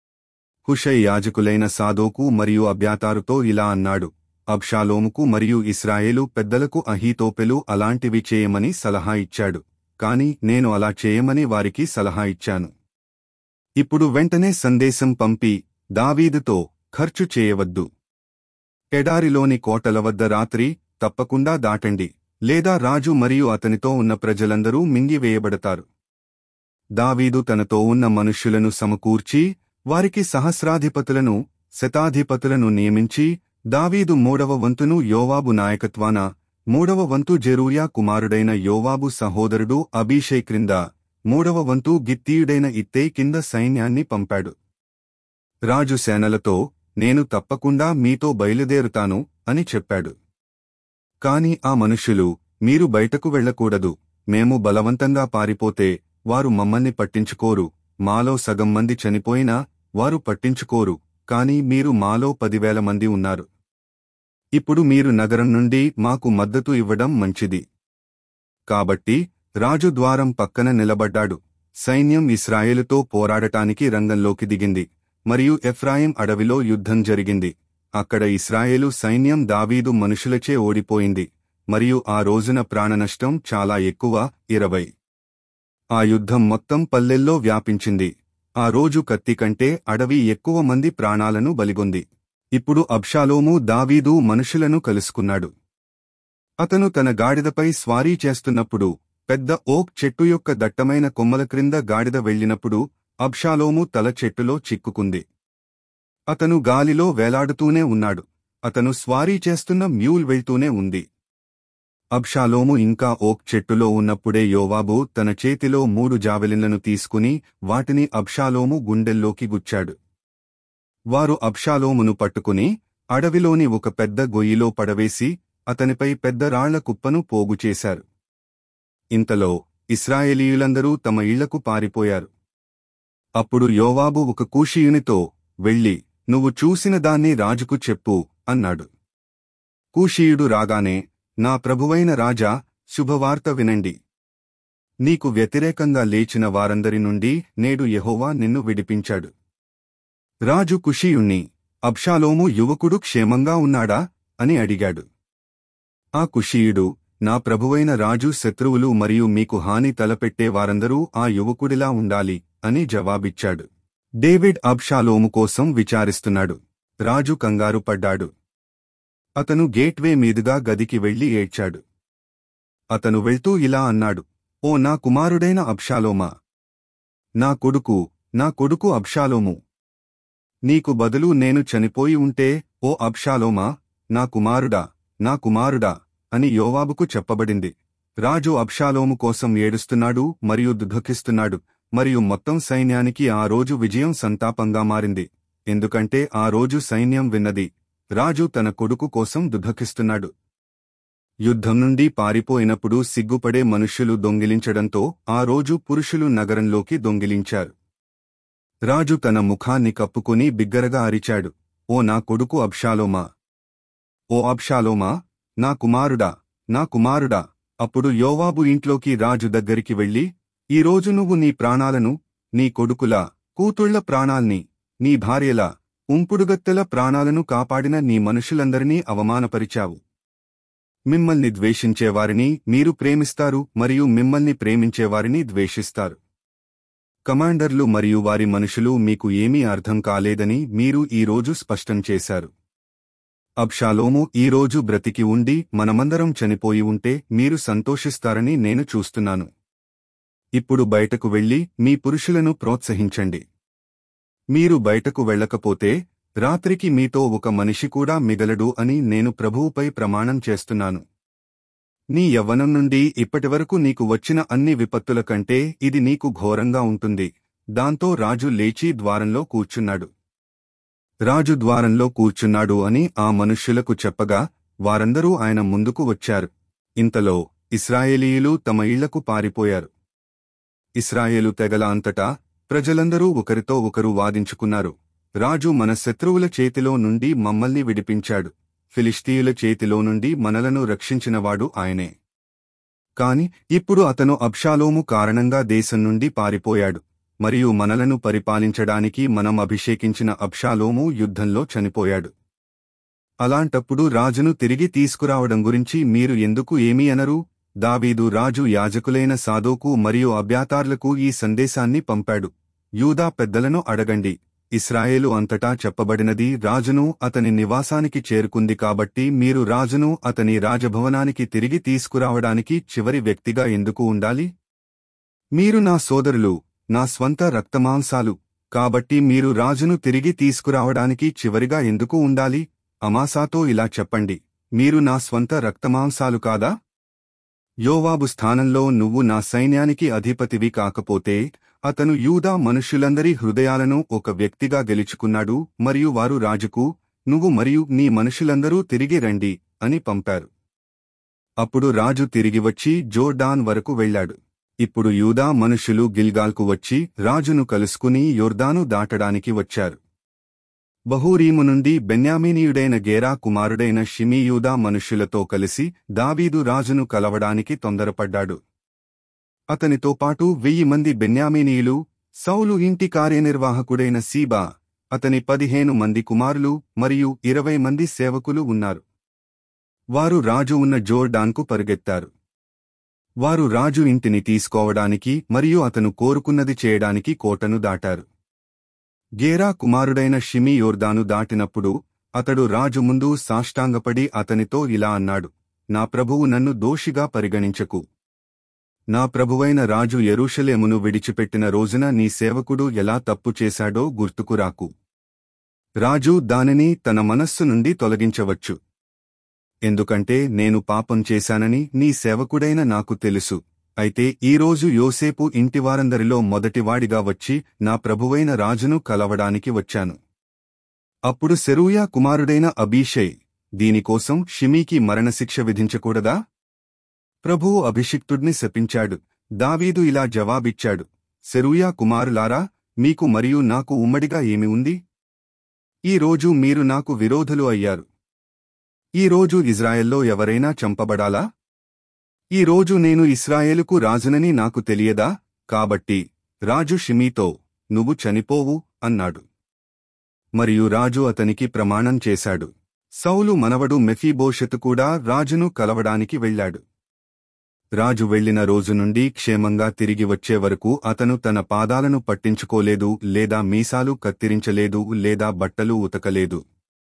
హుషై యాజకులైన సాదోకు మరియు అబ్యాతారుతో ఇలా అన్నాడు అబ్షాలోముకు మరియు ఇస్రాయేలు పెద్దలకు అహీతోపెలు అలాంటివి చేయమని సలహా ఇచ్చాడు కాని నేను అలా చేయమని వారికి సలహా ఇచ్చాను ఇప్పుడు వెంటనే సందేశం పంపి దావీదుతో ఖర్చు చేయవద్దు ఎడారిలోని కోటల వద్ద రాత్రి తప్పకుండా దాటండి లేదా రాజు మరియు అతనితో ఉన్న ప్రజలందరూ మింగివేయబడతారు దావీదు తనతో ఉన్న మనుష్యులను సమకూర్చి వారికి సహస్రాధిపతులను శతాధిపతులను నియమించి దావీదు మూడవ వంతును యోవాబు నాయకత్వాన మూడవ వంతు జెరూయా కుమారుడైన యోవాబు సహోదరుడు అబీషై క్రింద మూడవ వంతు గిత్తీయుడైన ఇత్తే కింద సైన్యాన్ని పంపాడు రాజు సేనలతో నేను తప్పకుండా మీతో బయలుదేరుతాను అని చెప్పాడు కాని ఆ మనుష్యులు మీరు బయటకు వెళ్ళకూడదు మేము బలవంతంగా పారిపోతే వారు మమ్మల్ని పట్టించుకోరు మాలో సగం మంది చనిపోయినా వారు పట్టించుకోరు కాని మీరు మాలో పదివేల మంది ఉన్నారు ఇప్పుడు మీరు నగరం నుండి మాకు మద్దతు ఇవ్వడం మంచిది కాబట్టి రాజు ద్వారం పక్కన నిలబడ్డాడు సైన్యం ఇస్రాయేలుతో పోరాడటానికి రంగంలోకి దిగింది మరియు ఎఫ్రాయిం అడవిలో యుద్ధం జరిగింది అక్కడ ఇస్రాయేలు సైన్యం దావీదు మనుషులచే ఓడిపోయింది మరియు ఆ రోజున ప్రాణనష్టం చాలా ఎక్కువ ఇరవై ఆ యుద్ధం మొత్తం పల్లెల్లో వ్యాపించింది ఆ రోజు కత్తి కంటే అడవి ఎక్కువ మంది ప్రాణాలను బలిగొంది ఇప్పుడు అబ్షాలోము దావీదు మనుషులను కలుసుకున్నాడు అతను తన గాడిదపై స్వారీ చేస్తున్నప్పుడు పెద్ద ఓక్ చెట్టు యొక్క దట్టమైన కొమ్మల క్రింద గాడిద వెళ్ళినప్పుడు అబ్షాలోము తల చెట్టులో చిక్కుకుంది అతను గాలిలో వేలాడుతూనే ఉన్నాడు అతను స్వారీ చేస్తున్న మ్యూల్ వెళ్తూనే ఉంది అబ్షాలోము ఇంకా ఓక్ చెట్టులో ఉన్నప్పుడే యోవాబు తన చేతిలో మూడు జావెలిన్లను తీసుకుని వాటిని అబ్షాలోము గుండెల్లోకి గుచ్చాడు వారు అబ్షాలోమును పట్టుకుని అడవిలోని ఒక పెద్ద గొయ్యిలో పడవేసి అతనిపై పెద్ద రాళ్ల కుప్పను పోగుచేశారు ఇంతలో ఇస్రాయేలీయులందరూ తమ ఇళ్లకు పారిపోయారు అప్పుడు యోవాబు ఒక కూషీయునితో వెళ్ళి నువ్వు చూసిన దాన్ని రాజుకు చెప్పు అన్నాడు కూషీయుడు రాగానే నా ప్రభువైన రాజా శుభవార్త వినండి నీకు వ్యతిరేకంగా లేచిన వారందరి నుండి నేడు యెహోవా నిన్ను విడిపించాడు రాజు కుషీయుణ్ణి అబ్షాలోము యువకుడు క్షేమంగా ఉన్నాడా అని అడిగాడు ఆ కుషీయుడు నా ప్రభువైన రాజు శత్రువులు మరియు మీకు హాని తలపెట్టే వారందరూ ఆ యువకుడిలా ఉండాలి అని జవాబిచ్చాడు డేవిడ్ అబ్షాలోము కోసం విచారిస్తున్నాడు రాజు కంగారు పడ్డాడు అతను గేట్వే మీదుగా గదికి వెళ్లి ఏడ్చాడు అతను వెళ్తూ ఇలా అన్నాడు ఓ నా కుమారుడైన అబ్షాలోమా నా కొడుకు నా కొడుకు అబ్షాలోము నీకు బదులు నేను చనిపోయి ఉంటే ఓ అబ్షాలోమా నా కుమారుడా నా కుమారుడా అని యోవాబుకు చెప్పబడింది రాజు అబ్షాలోము కోసం ఏడుస్తున్నాడు మరియు దుఃఖిస్తున్నాడు మరియు మొత్తం సైన్యానికి ఆ రోజు విజయం సంతాపంగా మారింది ఎందుకంటే ఆ రోజు సైన్యం విన్నది రాజు తన కొడుకు కోసం దుఃఖిస్తున్నాడు యుద్ధం నుండి పారిపోయినప్పుడు సిగ్గుపడే మనుష్యులు దొంగిలించడంతో ఆ రోజు పురుషులు నగరంలోకి దొంగిలించారు రాజు తన ముఖాన్ని కప్పుకొని బిగ్గరగా అరిచాడు ఓ నా కొడుకు అబ్షాలోమా ఓ అబ్షాలోమా నా కుమారుడా నా కుమారుడా అప్పుడు యోవాబు ఇంట్లోకి రాజు దగ్గరికి వెళ్లి ఈరోజు నువ్వు నీ ప్రాణాలను నీ కొడుకుల కూతుళ్ల ప్రాణాల్ని నీ భార్యల ఉంపుడుగత్తెల ప్రాణాలను కాపాడిన నీ మనుషులందరినీ అవమానపరిచావు మిమ్మల్ని ద్వేషించేవారిని మీరు ప్రేమిస్తారు మరియు మిమ్మల్ని ప్రేమించేవారిని ద్వేషిస్తారు కమాండర్లు మరియు వారి మనుషులు మీకు ఏమీ అర్థం కాలేదని మీరు ఈరోజు స్పష్టం చేశారు అబ్షాలోము ఈరోజు బ్రతికి ఉండి మనమందరం చనిపోయి ఉంటే మీరు సంతోషిస్తారని నేను చూస్తున్నాను ఇప్పుడు బయటకు వెళ్లి మీ పురుషులను ప్రోత్సహించండి మీరు బయటకు వెళ్ళకపోతే రాత్రికి మీతో ఒక మనిషి కూడా మిగలడు అని నేను ప్రభువుపై ప్రమాణం చేస్తున్నాను నీ యవ్వనం నుండి ఇప్పటివరకు నీకు వచ్చిన అన్ని విపత్తుల కంటే ఇది నీకు ఘోరంగా ఉంటుంది దాంతో రాజు లేచి ద్వారంలో కూర్చున్నాడు రాజు ద్వారంలో కూర్చున్నాడు అని ఆ మనుష్యులకు చెప్పగా వారందరూ ఆయన ముందుకు వచ్చారు ఇంతలో ఇస్రాయేలీయులు తమ ఇళ్లకు పారిపోయారు ఇస్రాయేలు తెగల అంతటా ప్రజలందరూ ఒకరితో ఒకరు వాదించుకున్నారు రాజు మన శత్రువుల చేతిలో నుండి మమ్మల్ని విడిపించాడు ఫిలిస్తీయుల చేతిలో నుండి మనలను రక్షించినవాడు ఆయనే కాని ఇప్పుడు అతను అబ్షాలోము కారణంగా దేశం నుండి పారిపోయాడు మరియు మనలను పరిపాలించడానికి మనం అభిషేకించిన అబ్షాలోము యుద్ధంలో చనిపోయాడు అలాంటప్పుడు రాజును తిరిగి తీసుకురావడం గురించి మీరు ఎందుకు ఏమీ అనరు దావీదు రాజు యాజకులైన సాదోకు మరియు అబ్యాతార్లకు ఈ సందేశాన్ని పంపాడు యూదా పెద్దలను అడగండి ఇస్రాయేలు అంతటా చెప్పబడినది రాజును అతని నివాసానికి చేరుకుంది కాబట్టి మీరు రాజును అతని రాజభవనానికి తిరిగి తీసుకురావడానికి చివరి వ్యక్తిగా ఎందుకు ఉండాలి మీరు నా సోదరులు నా స్వంత రక్తమాంసాలు కాబట్టి మీరు రాజును తిరిగి తీసుకురావడానికి చివరిగా ఎందుకు ఉండాలి అమాసాతో ఇలా చెప్పండి మీరు నా స్వంత రక్తమాంసాలు కాదా యోవాబు స్థానంలో నువ్వు నా సైన్యానికి అధిపతివి కాకపోతే అతను యూదా మనుష్యులందరి హృదయాలను ఒక వ్యక్తిగా గెలుచుకున్నాడు మరియు వారు రాజుకు నువ్వు మరియు నీ మనుషులందరూ తిరిగి రండి అని పంపారు అప్పుడు రాజు తిరిగి వచ్చి జోర్డాన్ వరకు వెళ్ళాడు ఇప్పుడు యూదా మనుషులు గిల్గాల్కు వచ్చి రాజును కలుసుకుని యొర్దాను దాటడానికి వచ్చారు బహూరీము నుండి బెన్యామీనీయుడైన గేరా కుమారుడైన షిమీయూదా మనుష్యులతో కలిసి దావీదు రాజును కలవడానికి తొందరపడ్డాడు అతనితో పాటు వెయ్యి మంది బెన్యామీనీయులు సౌలు ఇంటి కార్యనిర్వాహకుడైన సీబా అతని పదిహేను మంది కుమారులు మరియు ఇరవై మంది సేవకులు ఉన్నారు వారు రాజు ఉన్న జోర్డాన్కు పరుగెత్తారు వారు రాజు ఇంటిని తీసుకోవడానికి మరియు అతను కోరుకున్నది చేయడానికి కోటను దాటారు గేరా కుమారుడైన షిమి యోర్దాను దాటినప్పుడు అతడు రాజు ముందు సాష్టాంగపడి అతనితో ఇలా అన్నాడు నా ప్రభువు నన్ను దోషిగా పరిగణించకు నా ప్రభువైన రాజు యెరూషలేమును విడిచిపెట్టిన రోజున నీ సేవకుడు ఎలా తప్పు చేశాడో గుర్తుకురాకు రాజు దానిని తన మనస్సు నుండి తొలగించవచ్చు ఎందుకంటే నేను పాపం చేశానని నీ సేవకుడైన నాకు తెలుసు అయితే ఈరోజు యోసేపు ఇంటివారందరిలో మొదటివాడిగా వచ్చి నా ప్రభువైన రాజును కలవడానికి వచ్చాను అప్పుడు సెరూయా కుమారుడైన అబీషై దీనికోసం షిమీకి మరణశిక్ష విధించకూడదా ప్రభువు అభిషిక్తుడిని శపించాడు దావీదు ఇలా జవాబిచ్చాడు సెరూయా కుమారులారా మీకు మరియు నాకు ఉమ్మడిగా ఏమి ఉంది ఈ రోజు మీరు నాకు విరోధులు అయ్యారు ఈ రోజు ఇజ్రాయెల్లో ఎవరైనా చంపబడాలా ఈ రోజు నేను ఇస్రాయేలుకు రాజునని నాకు తెలియదా కాబట్టి రాజు షిమీతో నువ్వు చనిపోవు అన్నాడు మరియు రాజు అతనికి ప్రమాణం చేశాడు సౌలు మనవడు మెఫీబోషెతు కూడా రాజును కలవడానికి వెళ్ళాడు రాజు వెళ్లిన రోజు నుండి క్షేమంగా తిరిగి వచ్చే వరకు అతను తన పాదాలను పట్టించుకోలేదు లేదా మీసాలు కత్తిరించలేదు లేదా బట్టలు ఉతకలేదు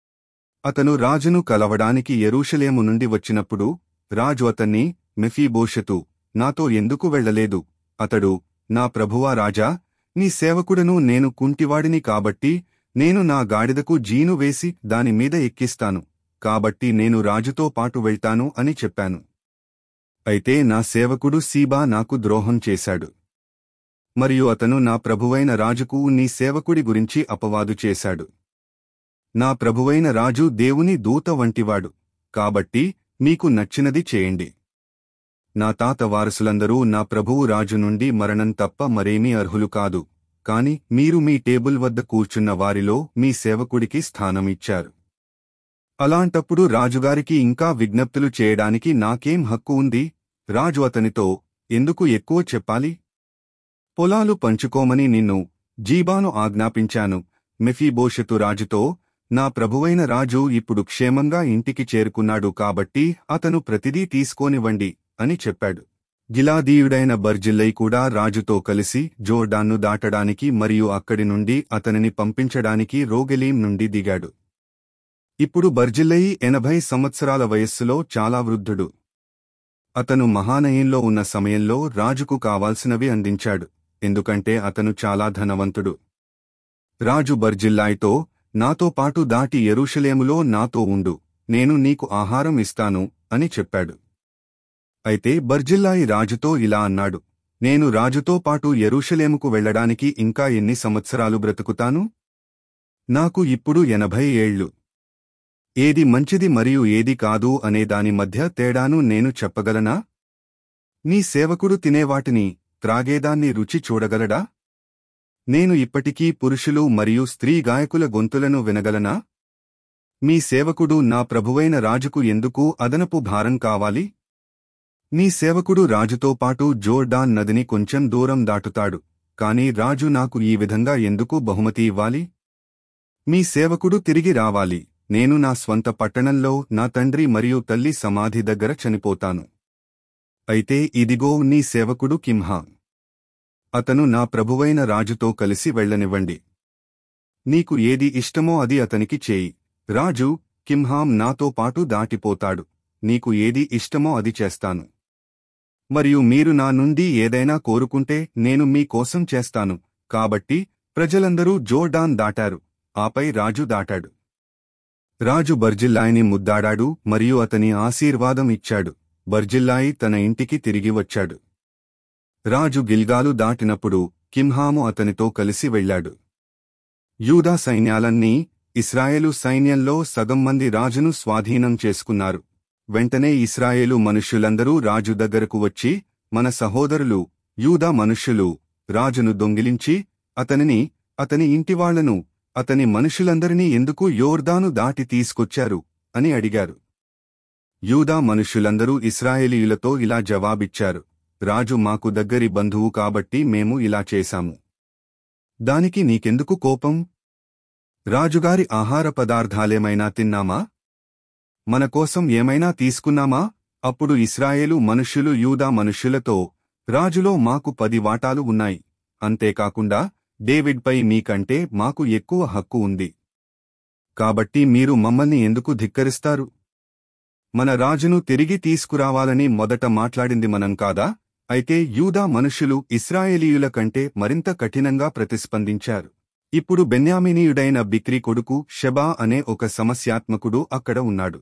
అతను రాజును కలవడానికి యెరూషలేము నుండి వచ్చినప్పుడు రాజు అతన్ని మెఫీబోషెతు నాతో ఎందుకు వెళ్ళలేదు అతడు నా ప్రభువా రాజా నీ సేవకుడను నేను కుంటివాడిని కాబట్టి నేను నా గాడిదకు జీను వేసి దాని మీద ఎక్కిస్తాను కాబట్టి నేను రాజుతో పాటు వెళ్తాను అని చెప్పాను అయితే నా సేవకుడు సీబా నాకు ద్రోహం చేశాడు మరియు అతను నా ప్రభువైన రాజుకు నీ సేవకుడి గురించి అపవాదు చేశాడు నా ప్రభువైన రాజు దేవుని దూత వంటివాడు కాబట్టి మీకు నచ్చినది చేయండి నా తాత వారసులందరూ నా ప్రభువు రాజు నుండి మరణం తప్ప మరేమీ అర్హులు కాదు కాని మీరు మీ టేబుల్ వద్ద కూర్చున్న వారిలో మీ సేవకుడికి స్థానం ఇచ్చారు అలాంటప్పుడు రాజుగారికి ఇంకా విజ్ఞప్తులు చేయడానికి నాకేం హక్కు ఉంది రాజు అతనితో ఎందుకు ఎక్కువ చెప్పాలి పొలాలు పంచుకోమని నిన్ను జీబాను ఆజ్ఞాపించాను మెఫీబోషెతు రాజుతో నా ప్రభువైన రాజు ఇప్పుడు క్షేమంగా ఇంటికి చేరుకున్నాడు కాబట్టి అతను ప్రతిదీ తీసుకోనివ్వండి అని చెప్పాడు గిలాదీయుడైన బర్జిల్లై కూడా రాజుతో కలిసి జోర్డాన్ను దాటడానికి మరియు అక్కడి నుండి అతనిని పంపించడానికి రోగెలీం నుండి దిగాడు ఇప్పుడు బర్జిల్లయి ఎనభై సంవత్సరాల వయస్సులో చాలా వృద్ధుడు అతను మహానయంలో ఉన్న సమయంలో రాజుకు కావాల్సినవి అందించాడు ఎందుకంటే అతను చాలా ధనవంతుడు రాజు బర్జిల్లాయ్తో నాతో పాటు దాటి ఎరుషలేములో నాతో ఉండు నేను నీకు ఆహారం ఇస్తాను అని చెప్పాడు అయితే బర్జిల్లాయి రాజుతో ఇలా అన్నాడు నేను రాజుతో పాటు ఎరుషలేముకు వెళ్లడానికి ఇంకా ఎన్ని సంవత్సరాలు బ్రతుకుతాను నాకు ఇప్పుడు ఎనభై ఏళ్లు ఏది మంచిది మరియు ఏది కాదు అనే దాని మధ్య తేడాను నేను చెప్పగలనా నీ సేవకుడు తినేవాటిని త్రాగేదాన్ని రుచి చూడగలడా నేను ఇప్పటికీ పురుషులు మరియు స్త్రీ గాయకుల గొంతులను వినగలనా మీ సేవకుడు నా ప్రభువైన రాజుకు ఎందుకు అదనపు భారం కావాలి నీ సేవకుడు రాజుతో పాటు జోర్డాన్ నదిని కొంచెం దూరం దాటుతాడు కాని రాజు నాకు ఈ విధంగా ఎందుకు బహుమతి ఇవ్వాలి మీ సేవకుడు తిరిగి రావాలి నేను నా స్వంత పట్టణంలో నా తండ్రి మరియు తల్లి సమాధి దగ్గర చనిపోతాను అయితే ఇదిగో నీ సేవకుడు కింహా అతను నా ప్రభువైన రాజుతో కలిసి వెళ్ళనివ్వండి నీకు ఏది ఇష్టమో అది అతనికి చేయి రాజు కింహాం నాతో పాటు దాటిపోతాడు నీకు ఏది ఇష్టమో అది చేస్తాను మరియు మీరు నా నుండి ఏదైనా కోరుకుంటే నేను మీ కోసం చేస్తాను కాబట్టి ప్రజలందరూ జోర్డాన్ దాటారు ఆపై రాజు దాటాడు రాజు బర్జిల్లాయిని ముద్దాడాడు మరియు అతని ఆశీర్వాదం ఇచ్చాడు బర్జిల్లాయి తన ఇంటికి తిరిగి వచ్చాడు రాజు గిల్గాలు దాటినప్పుడు కింహాము అతనితో కలిసి వెళ్ళాడు యూదా సైన్యాలన్నీ ఇస్రాయేలు సైన్యంలో సగం మంది రాజును స్వాధీనం చేసుకున్నారు వెంటనే ఇస్రాయేలు మనుష్యులందరూ రాజు దగ్గరకు వచ్చి మన సహోదరులు యూదా మనుష్యులు రాజును దొంగిలించి అతనిని అతని ఇంటివాళ్లను అతని మనుషులందరినీ ఎందుకు యోర్దాను దాటి తీసుకొచ్చారు అని అడిగారు యూదా మనుష్యులందరూ ఇస్రాయేలీయులతో ఇలా జవాబిచ్చారు రాజు మాకు దగ్గరి బంధువు కాబట్టి మేము ఇలా చేశాము దానికి నీకెందుకు కోపం రాజుగారి ఆహార పదార్థాలేమైనా తిన్నామా మన కోసం ఏమైనా తీసుకున్నామా అప్పుడు ఇస్రాయేలు మనుష్యులు యూదా మనుష్యులతో రాజులో మాకు పది వాటాలు ఉన్నాయి అంతేకాకుండా డేవిడ్పై మీకంటే మాకు ఎక్కువ హక్కు ఉంది కాబట్టి మీరు మమ్మల్ని ఎందుకు ధిక్కరిస్తారు మన రాజును తిరిగి తీసుకురావాలని మొదట మాట్లాడింది మనం కాదా అయితే యూదా మనుషులు ఇస్రాయేలీయుల కంటే మరింత కఠినంగా ప్రతిస్పందించారు ఇప్పుడు బెన్యామినీయుడైన బిక్రీ కొడుకు షెబా అనే ఒక సమస్యాత్మకుడు అక్కడ ఉన్నాడు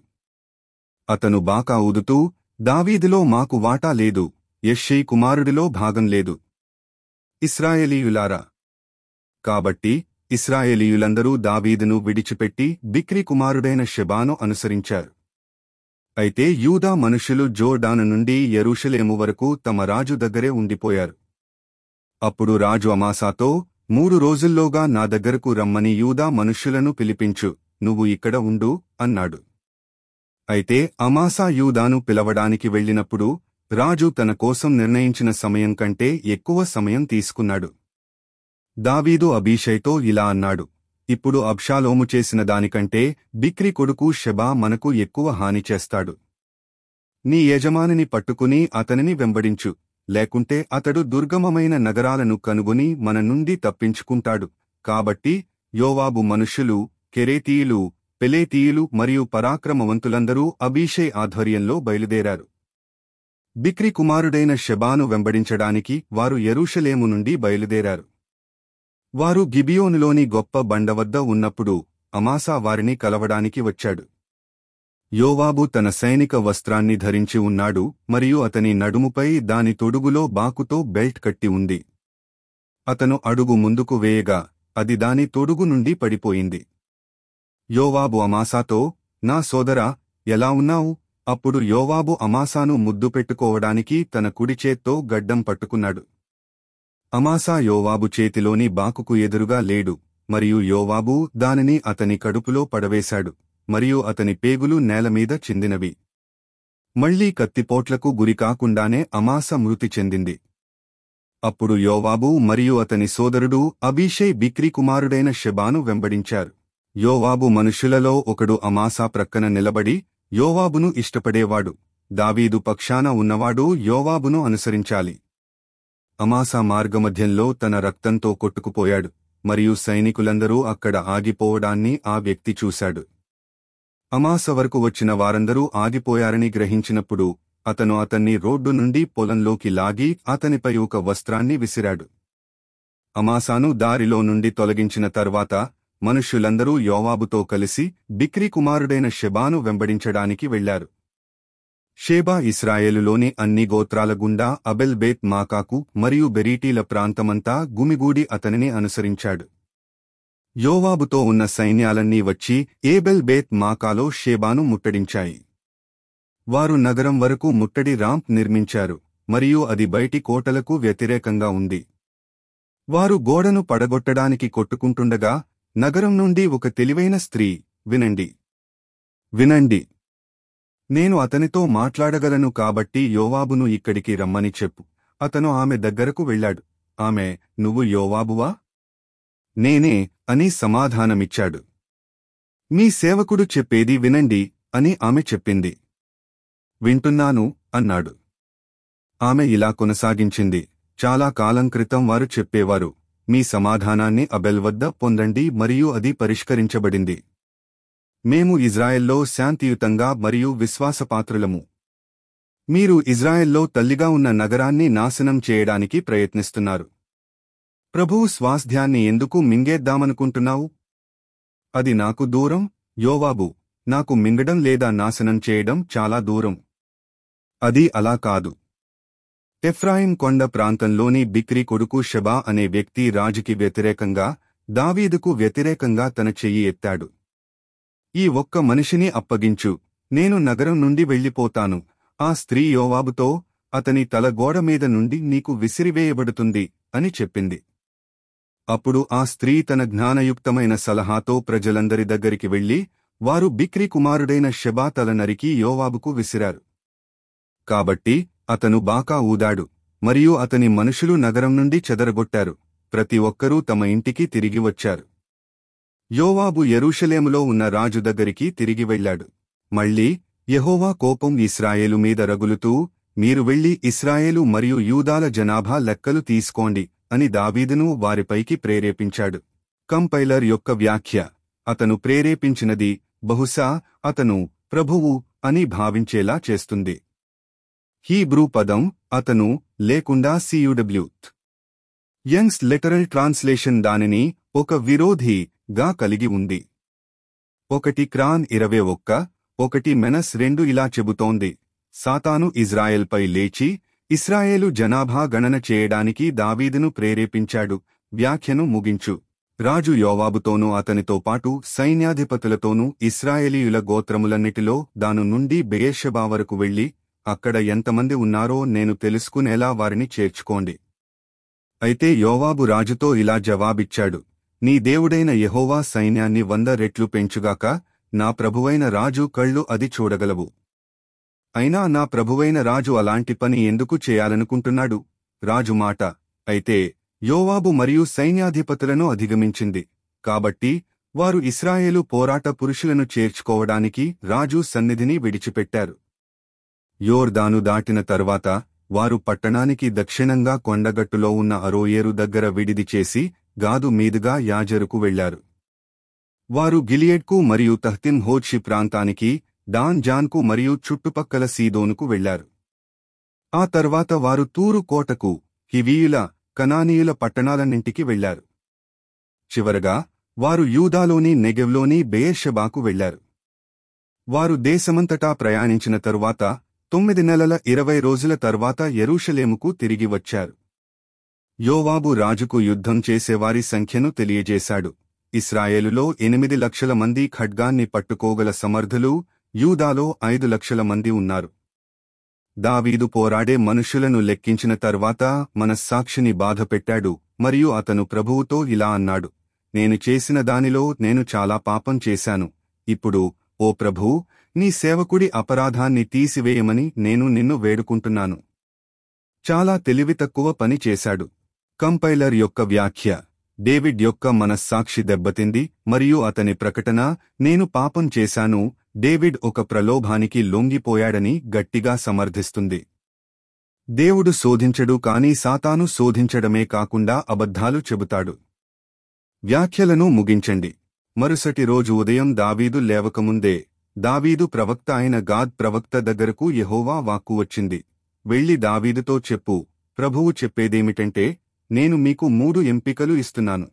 అతను బాకా ఊదుతూ దావీదులో మాకు వాటా లేదు యెష్షై కుమారుడిలో భాగం లేదు ఇస్రాయేలీయులారా కాబట్టి ఇస్రాయేలీయులందరూ దావీదును విడిచిపెట్టి బిక్రీ కుమారుడైన షెబాను అనుసరించారు అయితే యూదా మనుషులు జోర్డాను నుండి యెరూషలేము వరకు తమ రాజు దగ్గరే ఉండిపోయారు అప్పుడు రాజు అమాసాతో మూడు రోజుల్లోగా నా దగ్గరకు రమ్మని యూదా మనుష్యులను పిలిపించు నువ్వు ఇక్కడ ఉండు అన్నాడు అయితే అమాసా యూదాను పిలవడానికి వెళ్ళినప్పుడు రాజు తన కోసం నిర్ణయించిన సమయం కంటే ఎక్కువ సమయం తీసుకున్నాడు దావీదు అబీషైతో ఇలా అన్నాడు ఇప్పుడు అబ్షాలోము చేసిన దానికంటే బిక్రి కొడుకు షెబా మనకు ఎక్కువ హాని చేస్తాడు నీ యజమానిని పట్టుకుని అతనిని వెంబడించు లేకుంటే అతడు దుర్గమమైన నగరాలను కనుగొని మన నుండి తప్పించుకుంటాడు కాబట్టి యోవాబు మనుష్యులు కెరేతీయులు పెలేతీయులు మరియు పరాక్రమవంతులందరూ అబీషై ఆధ్వర్యంలో బయలుదేరారు బిక్రి కుమారుడైన షెబాను వెంబడించడానికి వారు యెరూషలేము నుండి బయలుదేరారు వారు గిబియోనులోని గొప్ప బండ వద్ద ఉన్నప్పుడు అమాసా వారిని కలవడానికి వచ్చాడు యోవాబు తన సైనిక వస్త్రాన్ని ధరించి ఉన్నాడు మరియు అతని నడుముపై దాని తొడుగులో బాకుతో బెల్ట్ కట్టి ఉంది అతను అడుగు ముందుకు వేయగా అది దాని తొడుగు నుండి పడిపోయింది యోవాబు అమాసాతో నా సోదరా ఎలా ఉన్నావు అప్పుడు యోవాబు అమాసాను ముద్దు పెట్టుకోవడానికి తన కుడి చేత్తో గడ్డం పట్టుకున్నాడు అమాసా యోవాబు చేతిలోని బాకుకు ఎదురుగా లేడు మరియు యోవాబు దానిని అతని కడుపులో పడవేశాడు మరియు అతని పేగులు నేలమీద చిందినవి మళ్లీ కత్తిపోట్లకు గురికాకుండానే అమాస మృతి చెందింది అప్పుడు యోవాబు మరియు అతని సోదరుడు అబీషై బిక్రీ కుమారుడైన షెబాను వెంబడించారు యోవాబు మనుషులలో ఒకడు అమాసా ప్రక్కన నిలబడి యోవాబును ఇష్టపడేవాడు దావీదు పక్షాన ఉన్నవాడు యోవాబును అనుసరించాలి అమాసా మార్గమధ్యంలో తన రక్తంతో కొట్టుకుపోయాడు మరియు సైనికులందరూ అక్కడ ఆగిపోవడాన్ని ఆ వ్యక్తి చూశాడు అమాస వరకు వచ్చిన వారందరూ ఆగిపోయారని గ్రహించినప్పుడు అతను అతన్ని రోడ్డు నుండి పొలంలోకి లాగి అతనిపై ఒక వస్త్రాన్ని విసిరాడు అమాసాను దారిలో నుండి తొలగించిన తర్వాత మనుష్యులందరూ యోవాబుతో కలిసి బిక్రీ కుమారుడైన షెబాను వెంబడించడానికి వెళ్లారు షేబా ఇస్రాయేలులోని అన్ని గోత్రాల గుండా అబెల్ బేత్ మాకాకు మరియు బెరీటీల ప్రాంతమంతా గుమిగూడి అతనిని అనుసరించాడు యోవాబుతో ఉన్న సైన్యాలన్నీ వచ్చి ఏబెల్ బేత్ మాకాలో షేబాను ముట్టడించాయి వారు నగరం వరకు ముట్టడి రాంప్ నిర్మించారు మరియు అది బయటి కోటలకు వ్యతిరేకంగా ఉంది వారు గోడను పడగొట్టడానికి కొట్టుకుంటుండగా నగరం నుండి ఒక తెలివైన స్త్రీ వినండి వినండి నేను అతనితో మాట్లాడగలను కాబట్టి యోవాబును ఇక్కడికి రమ్మని చెప్పు అతను ఆమె దగ్గరకు వెళ్ళాడు ఆమె నువ్వు యోవాబువా నేనే అని సమాధానమిచ్చాడు మీ సేవకుడు చెప్పేది వినండి అని ఆమె చెప్పింది వింటున్నాను అన్నాడు ఆమె ఇలా కొనసాగించింది చాలా కాలం క్రితం వారు చెప్పేవారు మీ సమాధానాన్ని అబెల్ వద్ద పొందండి మరియు అది పరిష్కరించబడింది మేము ఇజ్రాయెల్లో శాంతియుతంగా మరియు విశ్వాసపాత్రులము మీరు ఇజ్రాయెల్లో తల్లిగా ఉన్న నగరాన్ని నాశనం చేయడానికి ప్రయత్నిస్తున్నారు ప్రభువు స్వాస్థ్యాన్ని ఎందుకు మింగేద్దామనుకుంటున్నావు అది నాకు దూరం యోవాబు నాకు మింగడం లేదా నాశనం చేయడం చాలా దూరం అది అలా కాదు ఎఫ్రాయిం కొండ ప్రాంతంలోని బిక్రీ కొడుకు షబా అనే వ్యక్తి రాజుకి వ్యతిరేకంగా దావీదుకు వ్యతిరేకంగా తన చెయ్యి ఎత్తాడు ఈ ఒక్క మనిషిని అప్పగించు నేను నగరం నుండి వెళ్ళిపోతాను ఆ స్త్రీ యోవాబుతో అతని తల గోడ మీద నుండి నీకు విసిరివేయబడుతుంది అని చెప్పింది అప్పుడు ఆ స్త్రీ తన జ్ఞానయుక్తమైన సలహాతో ప్రజలందరి దగ్గరికి వెళ్లి వారు బిక్రీ కుమారుడైన షెబా తల నరికి యోవాబుకు విసిరారు కాబట్టి అతను బాకా ఊదాడు మరియు అతని మనుషులు నగరం నుండి చెదరగొట్టారు ప్రతి ఒక్కరూ తమ ఇంటికి తిరిగి వచ్చారు యోవాబు యెరూషలేములో ఉన్న రాజు దగ్గరికి తిరిగి వెళ్ళాడు మళ్ళీ యెహోవా కోపం ఇస్రాయేలు మీద రగులుతూ మీరు వెళ్లి ఇస్రాయేలు మరియు యూదాల జనాభా లెక్కలు తీసుకోండి అని దావీదును వారిపైకి ప్రేరేపించాడు కంపైలర్ యొక్క వ్యాఖ్య అతను ప్రేరేపించినది బహుశా అతను ప్రభువు అని భావించేలా చేస్తుంది హీబ్రూ పదం అతను లేకుండా సియుడబ్ల్యూత్ యంగ్స్ లిటరల్ ట్రాన్స్లేషన్ దానిని ఒక విరోధి గా కలిగి ఉంది ఒకటి క్రాన్ ఇరవై ఒక్క ఒకటి మెనస్ రెండు ఇలా చెబుతోంది సాతాను ఇజ్రాయెల్పై లేచి ఇస్రాయేలు జనాభా గణన చేయడానికి దావీదును ప్రేరేపించాడు వ్యాఖ్యను ముగించు రాజు యోవాబుతోనూ అతనితో పాటు సైన్యాధిపతులతోనూ ఇస్రాయేలీయుల గోత్రములన్నిటిలో దాను నుండి బెయేషబా వరకు వెళ్లి అక్కడ ఎంతమంది ఉన్నారో నేను తెలుసుకునేలా వారిని చేర్చుకోండి అయితే యోవాబు రాజుతో ఇలా జవాబిచ్చాడు నీ దేవుడైన యెహోవా సైన్యాన్ని వంద రెట్లు పెంచుగాక నా ప్రభువైన రాజు కళ్ళు అది చూడగలవు అయినా నా ప్రభువైన రాజు అలాంటి పని ఎందుకు చేయాలనుకుంటున్నాడు రాజు మాట అయితే యోవాబు మరియు సైన్యాధిపతులను అధిగమించింది కాబట్టి వారు ఇస్రాయేలు పోరాట పురుషులను చేర్చుకోవడానికి రాజు సన్నిధిని విడిచిపెట్టారు యోర్దాను దాటిన తరువాత వారు పట్టణానికి దక్షిణంగా కొండగట్టులో ఉన్న అరోయేరు దగ్గర విడిది చేసి గాదు మీదుగా యాజరుకు వెళ్లారు వారు గిలియడ్కు మరియు తహ్తిన్ హోడ్షి ప్రాంతానికి డాన్ జాన్కు మరియు చుట్టుపక్కల సీదోనుకు వెళ్లారు ఆ తర్వాత వారు తూరు కోటకు హివీయుల కనానీయుల పట్టణాలన్నింటికి వెళ్లారు చివరగా వారు యూదాలోని నెగెవ్లోని బెయేర్షెబాకు వెళ్లారు వారు దేశమంతటా ప్రయాణించిన తరువాత తొమ్మిది నెలల ఇరవై రోజుల తర్వాత యెరూషలేముకు తిరిగి వచ్చారు యోవాబు రాజుకు యుద్ధం చేసేవారి సంఖ్యను తెలియజేశాడు ఇస్రాయేలులో ఎనిమిది లక్షల మంది ఖడ్గాన్ని పట్టుకోగల సమర్థులు యూదాలో ఐదు లక్షల మంది ఉన్నారు దావీదు పోరాడే మనుషులను లెక్కించిన తర్వాత మనస్సాక్షిని బాధపెట్టాడు మరియు అతను ప్రభువుతో ఇలా అన్నాడు నేను చేసిన దానిలో నేను చాలా పాపం చేశాను ఇప్పుడు ఓ ప్రభూ నీ సేవకుడి అపరాధాన్ని తీసివేయమని నేను నిన్ను వేడుకుంటున్నాను చాలా తెలివి తక్కువ పని చేశాడు కంపైలర్ యొక్క వ్యాఖ్య డేవిడ్ యొక్క మనస్సాక్షి దెబ్బతింది మరియు అతని ప్రకటన నేను పాపం చేశాను డేవిడ్ ఒక ప్రలోభానికి లొంగిపోయాడని గట్టిగా సమర్థిస్తుంది దేవుడు శోధించడు కాని సాతాను శోధించడమే కాకుండా అబద్ధాలు చెబుతాడు వ్యాఖ్యలను ముగించండి మరుసటి రోజు ఉదయం దావీదు లేవకముందే దావీదు ప్రవక్త అయిన గాద్ ప్రవక్త దగ్గరకు యెహోవా వాక్కు వచ్చింది వెళ్లి దావీదుతో చెప్పు ప్రభువు చెప్పేదేమిటంటే నేను మీకు మూడు ఎంపికలు ఇస్తున్నాను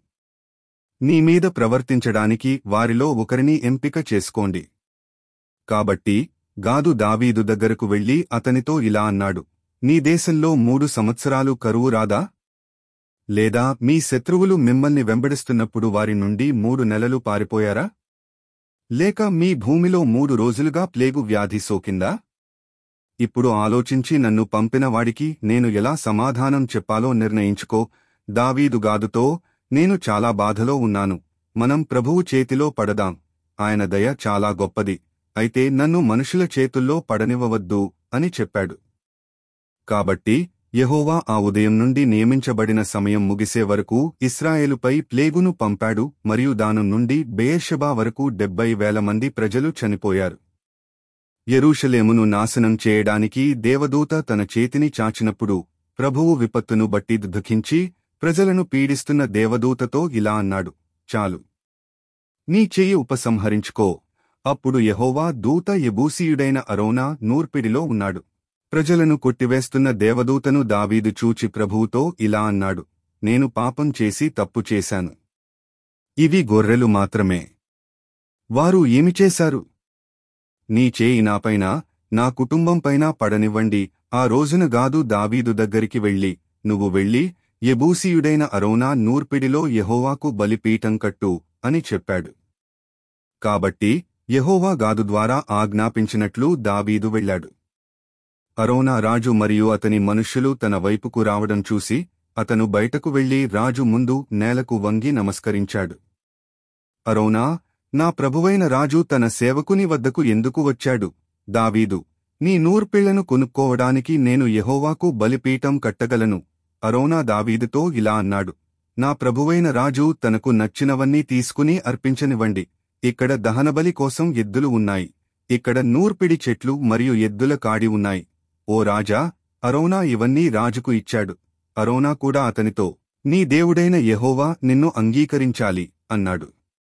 నీ మీద ప్రవర్తించడానికి వారిలో ఒకరిని ఎంపిక చేసుకోండి కాబట్టి గాదు దావీదు దగ్గరకు వెళ్లి అతనితో ఇలా అన్నాడు నీ దేశంలో మూడు సంవత్సరాలు కరువు రాదా లేదా మీ శత్రువులు మిమ్మల్ని వెంబడిస్తున్నప్పుడు వారి నుండి మూడు నెలలు పారిపోయారా లేక మీ భూమిలో మూడు రోజులుగా ప్లేగు వ్యాధి సోకిందా ఇప్పుడు ఆలోచించి నన్ను పంపిన వాడికి నేను ఎలా సమాధానం చెప్పాలో నిర్ణయించుకో దావీదు గాదుతో నేను చాలా బాధలో ఉన్నాను మనం ప్రభువు చేతిలో పడదాం ఆయన దయ చాలా గొప్పది అయితే నన్ను మనుషుల చేతుల్లో పడనివ్వవద్దు అని చెప్పాడు కాబట్టి యెహోవా ఆ ఉదయం నుండి నియమించబడిన సమయం ముగిసే వరకు ఇస్రాయేలుపై ప్లేగును పంపాడు మరియు దాను నుండి బేయర్షబా వరకు డెబ్బై వేల మంది ప్రజలు చనిపోయారు యెరూషలేమును నాశనం చేయడానికి దేవదూత తన చేతిని చాచినప్పుడు ప్రభువు విపత్తును బట్టి దుఃఖించి ప్రజలను పీడిస్తున్న దేవదూతతో ఇలా అన్నాడు చాలు నీ చెయ్యి ఉపసంహరించుకో అప్పుడు యెహోవా దూత యెబూసీయుడైన అరోనా నూర్పిడిలో ఉన్నాడు ప్రజలను కొట్టివేస్తున్న దేవదూతను దావీదు చూచి ప్రభువుతో ఇలా అన్నాడు నేను పాపం చేసి తప్పు చేశాను ఇవి గొర్రెలు మాత్రమే వారు ఏమి చేశారు నీ చేయి నాపైన నా కుటుంబంపైన పడనివ్వండి ఆ రోజున గాదు దావీదు దగ్గరికి వెళ్ళి నువ్వు వెళ్ళి యెబూసీయుడైన అరోనా నూర్పిడిలో యెహోవాకు బలిపీఠం కట్టు అని చెప్పాడు కాబట్టి యెహోవా గాదు ద్వారా ఆజ్ఞాపించినట్లు దావీదు వెళ్ళాడు అరోనా రాజు మరియు అతని మనుష్యులు తన వైపుకు రావడం చూసి అతను బయటకు వెళ్లి రాజు ముందు నేలకు వంగి నమస్కరించాడు అరోనా నా ప్రభువైన రాజు తన సేవకుని వద్దకు ఎందుకు వచ్చాడు దావీదు నీ నూర్పిళ్లను కొనుక్కోవడానికి నేను యెహోవాకు బలిపీఠం కట్టగలను అరోనా దావీదుతో ఇలా అన్నాడు నా ప్రభువైన రాజు తనకు నచ్చినవన్నీ తీసుకుని అర్పించనివ్వండి ఇక్కడ దహనబలి కోసం ఎద్దులు ఉన్నాయి ఇక్కడ నూర్పిడి చెట్లు మరియు ఎద్దుల కాడి ఉన్నాయి ఓ రాజా అరోనా ఇవన్నీ రాజుకు ఇచ్చాడు అరోనా కూడా అతనితో నీ దేవుడైన యెహోవా నిన్ను అంగీకరించాలి అన్నాడు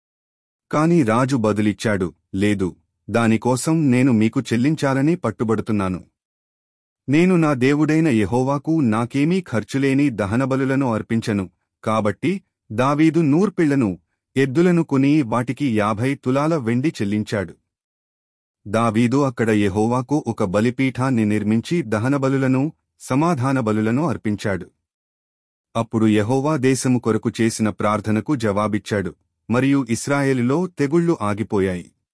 కాని రాజు బదులిచ్చాడు లేదు దానికోసం నేను మీకు చెల్లించాలని పట్టుబడుతున్నాను నేను నా దేవుడైన యెహోవాకు నాకేమీ ఖర్చులేని దహనబలులను అర్పించను కాబట్టి దావీదు నూర్పిళ్లను ఎద్దులను కొని వాటికి యాభై తులాల వెండి చెల్లించాడు దావీదు అక్కడ యెహోవాకు ఒక బలిపీఠాన్ని నిర్మించి దహనబలులను సమాధాన బలులను అర్పించాడు అప్పుడు యెహోవా దేశము కొరకు చేసిన ప్రార్థనకు జవాబిచ్చాడు మరియు ఇస్రాయేలులో తెగుళ్లు ఆగిపోయాయి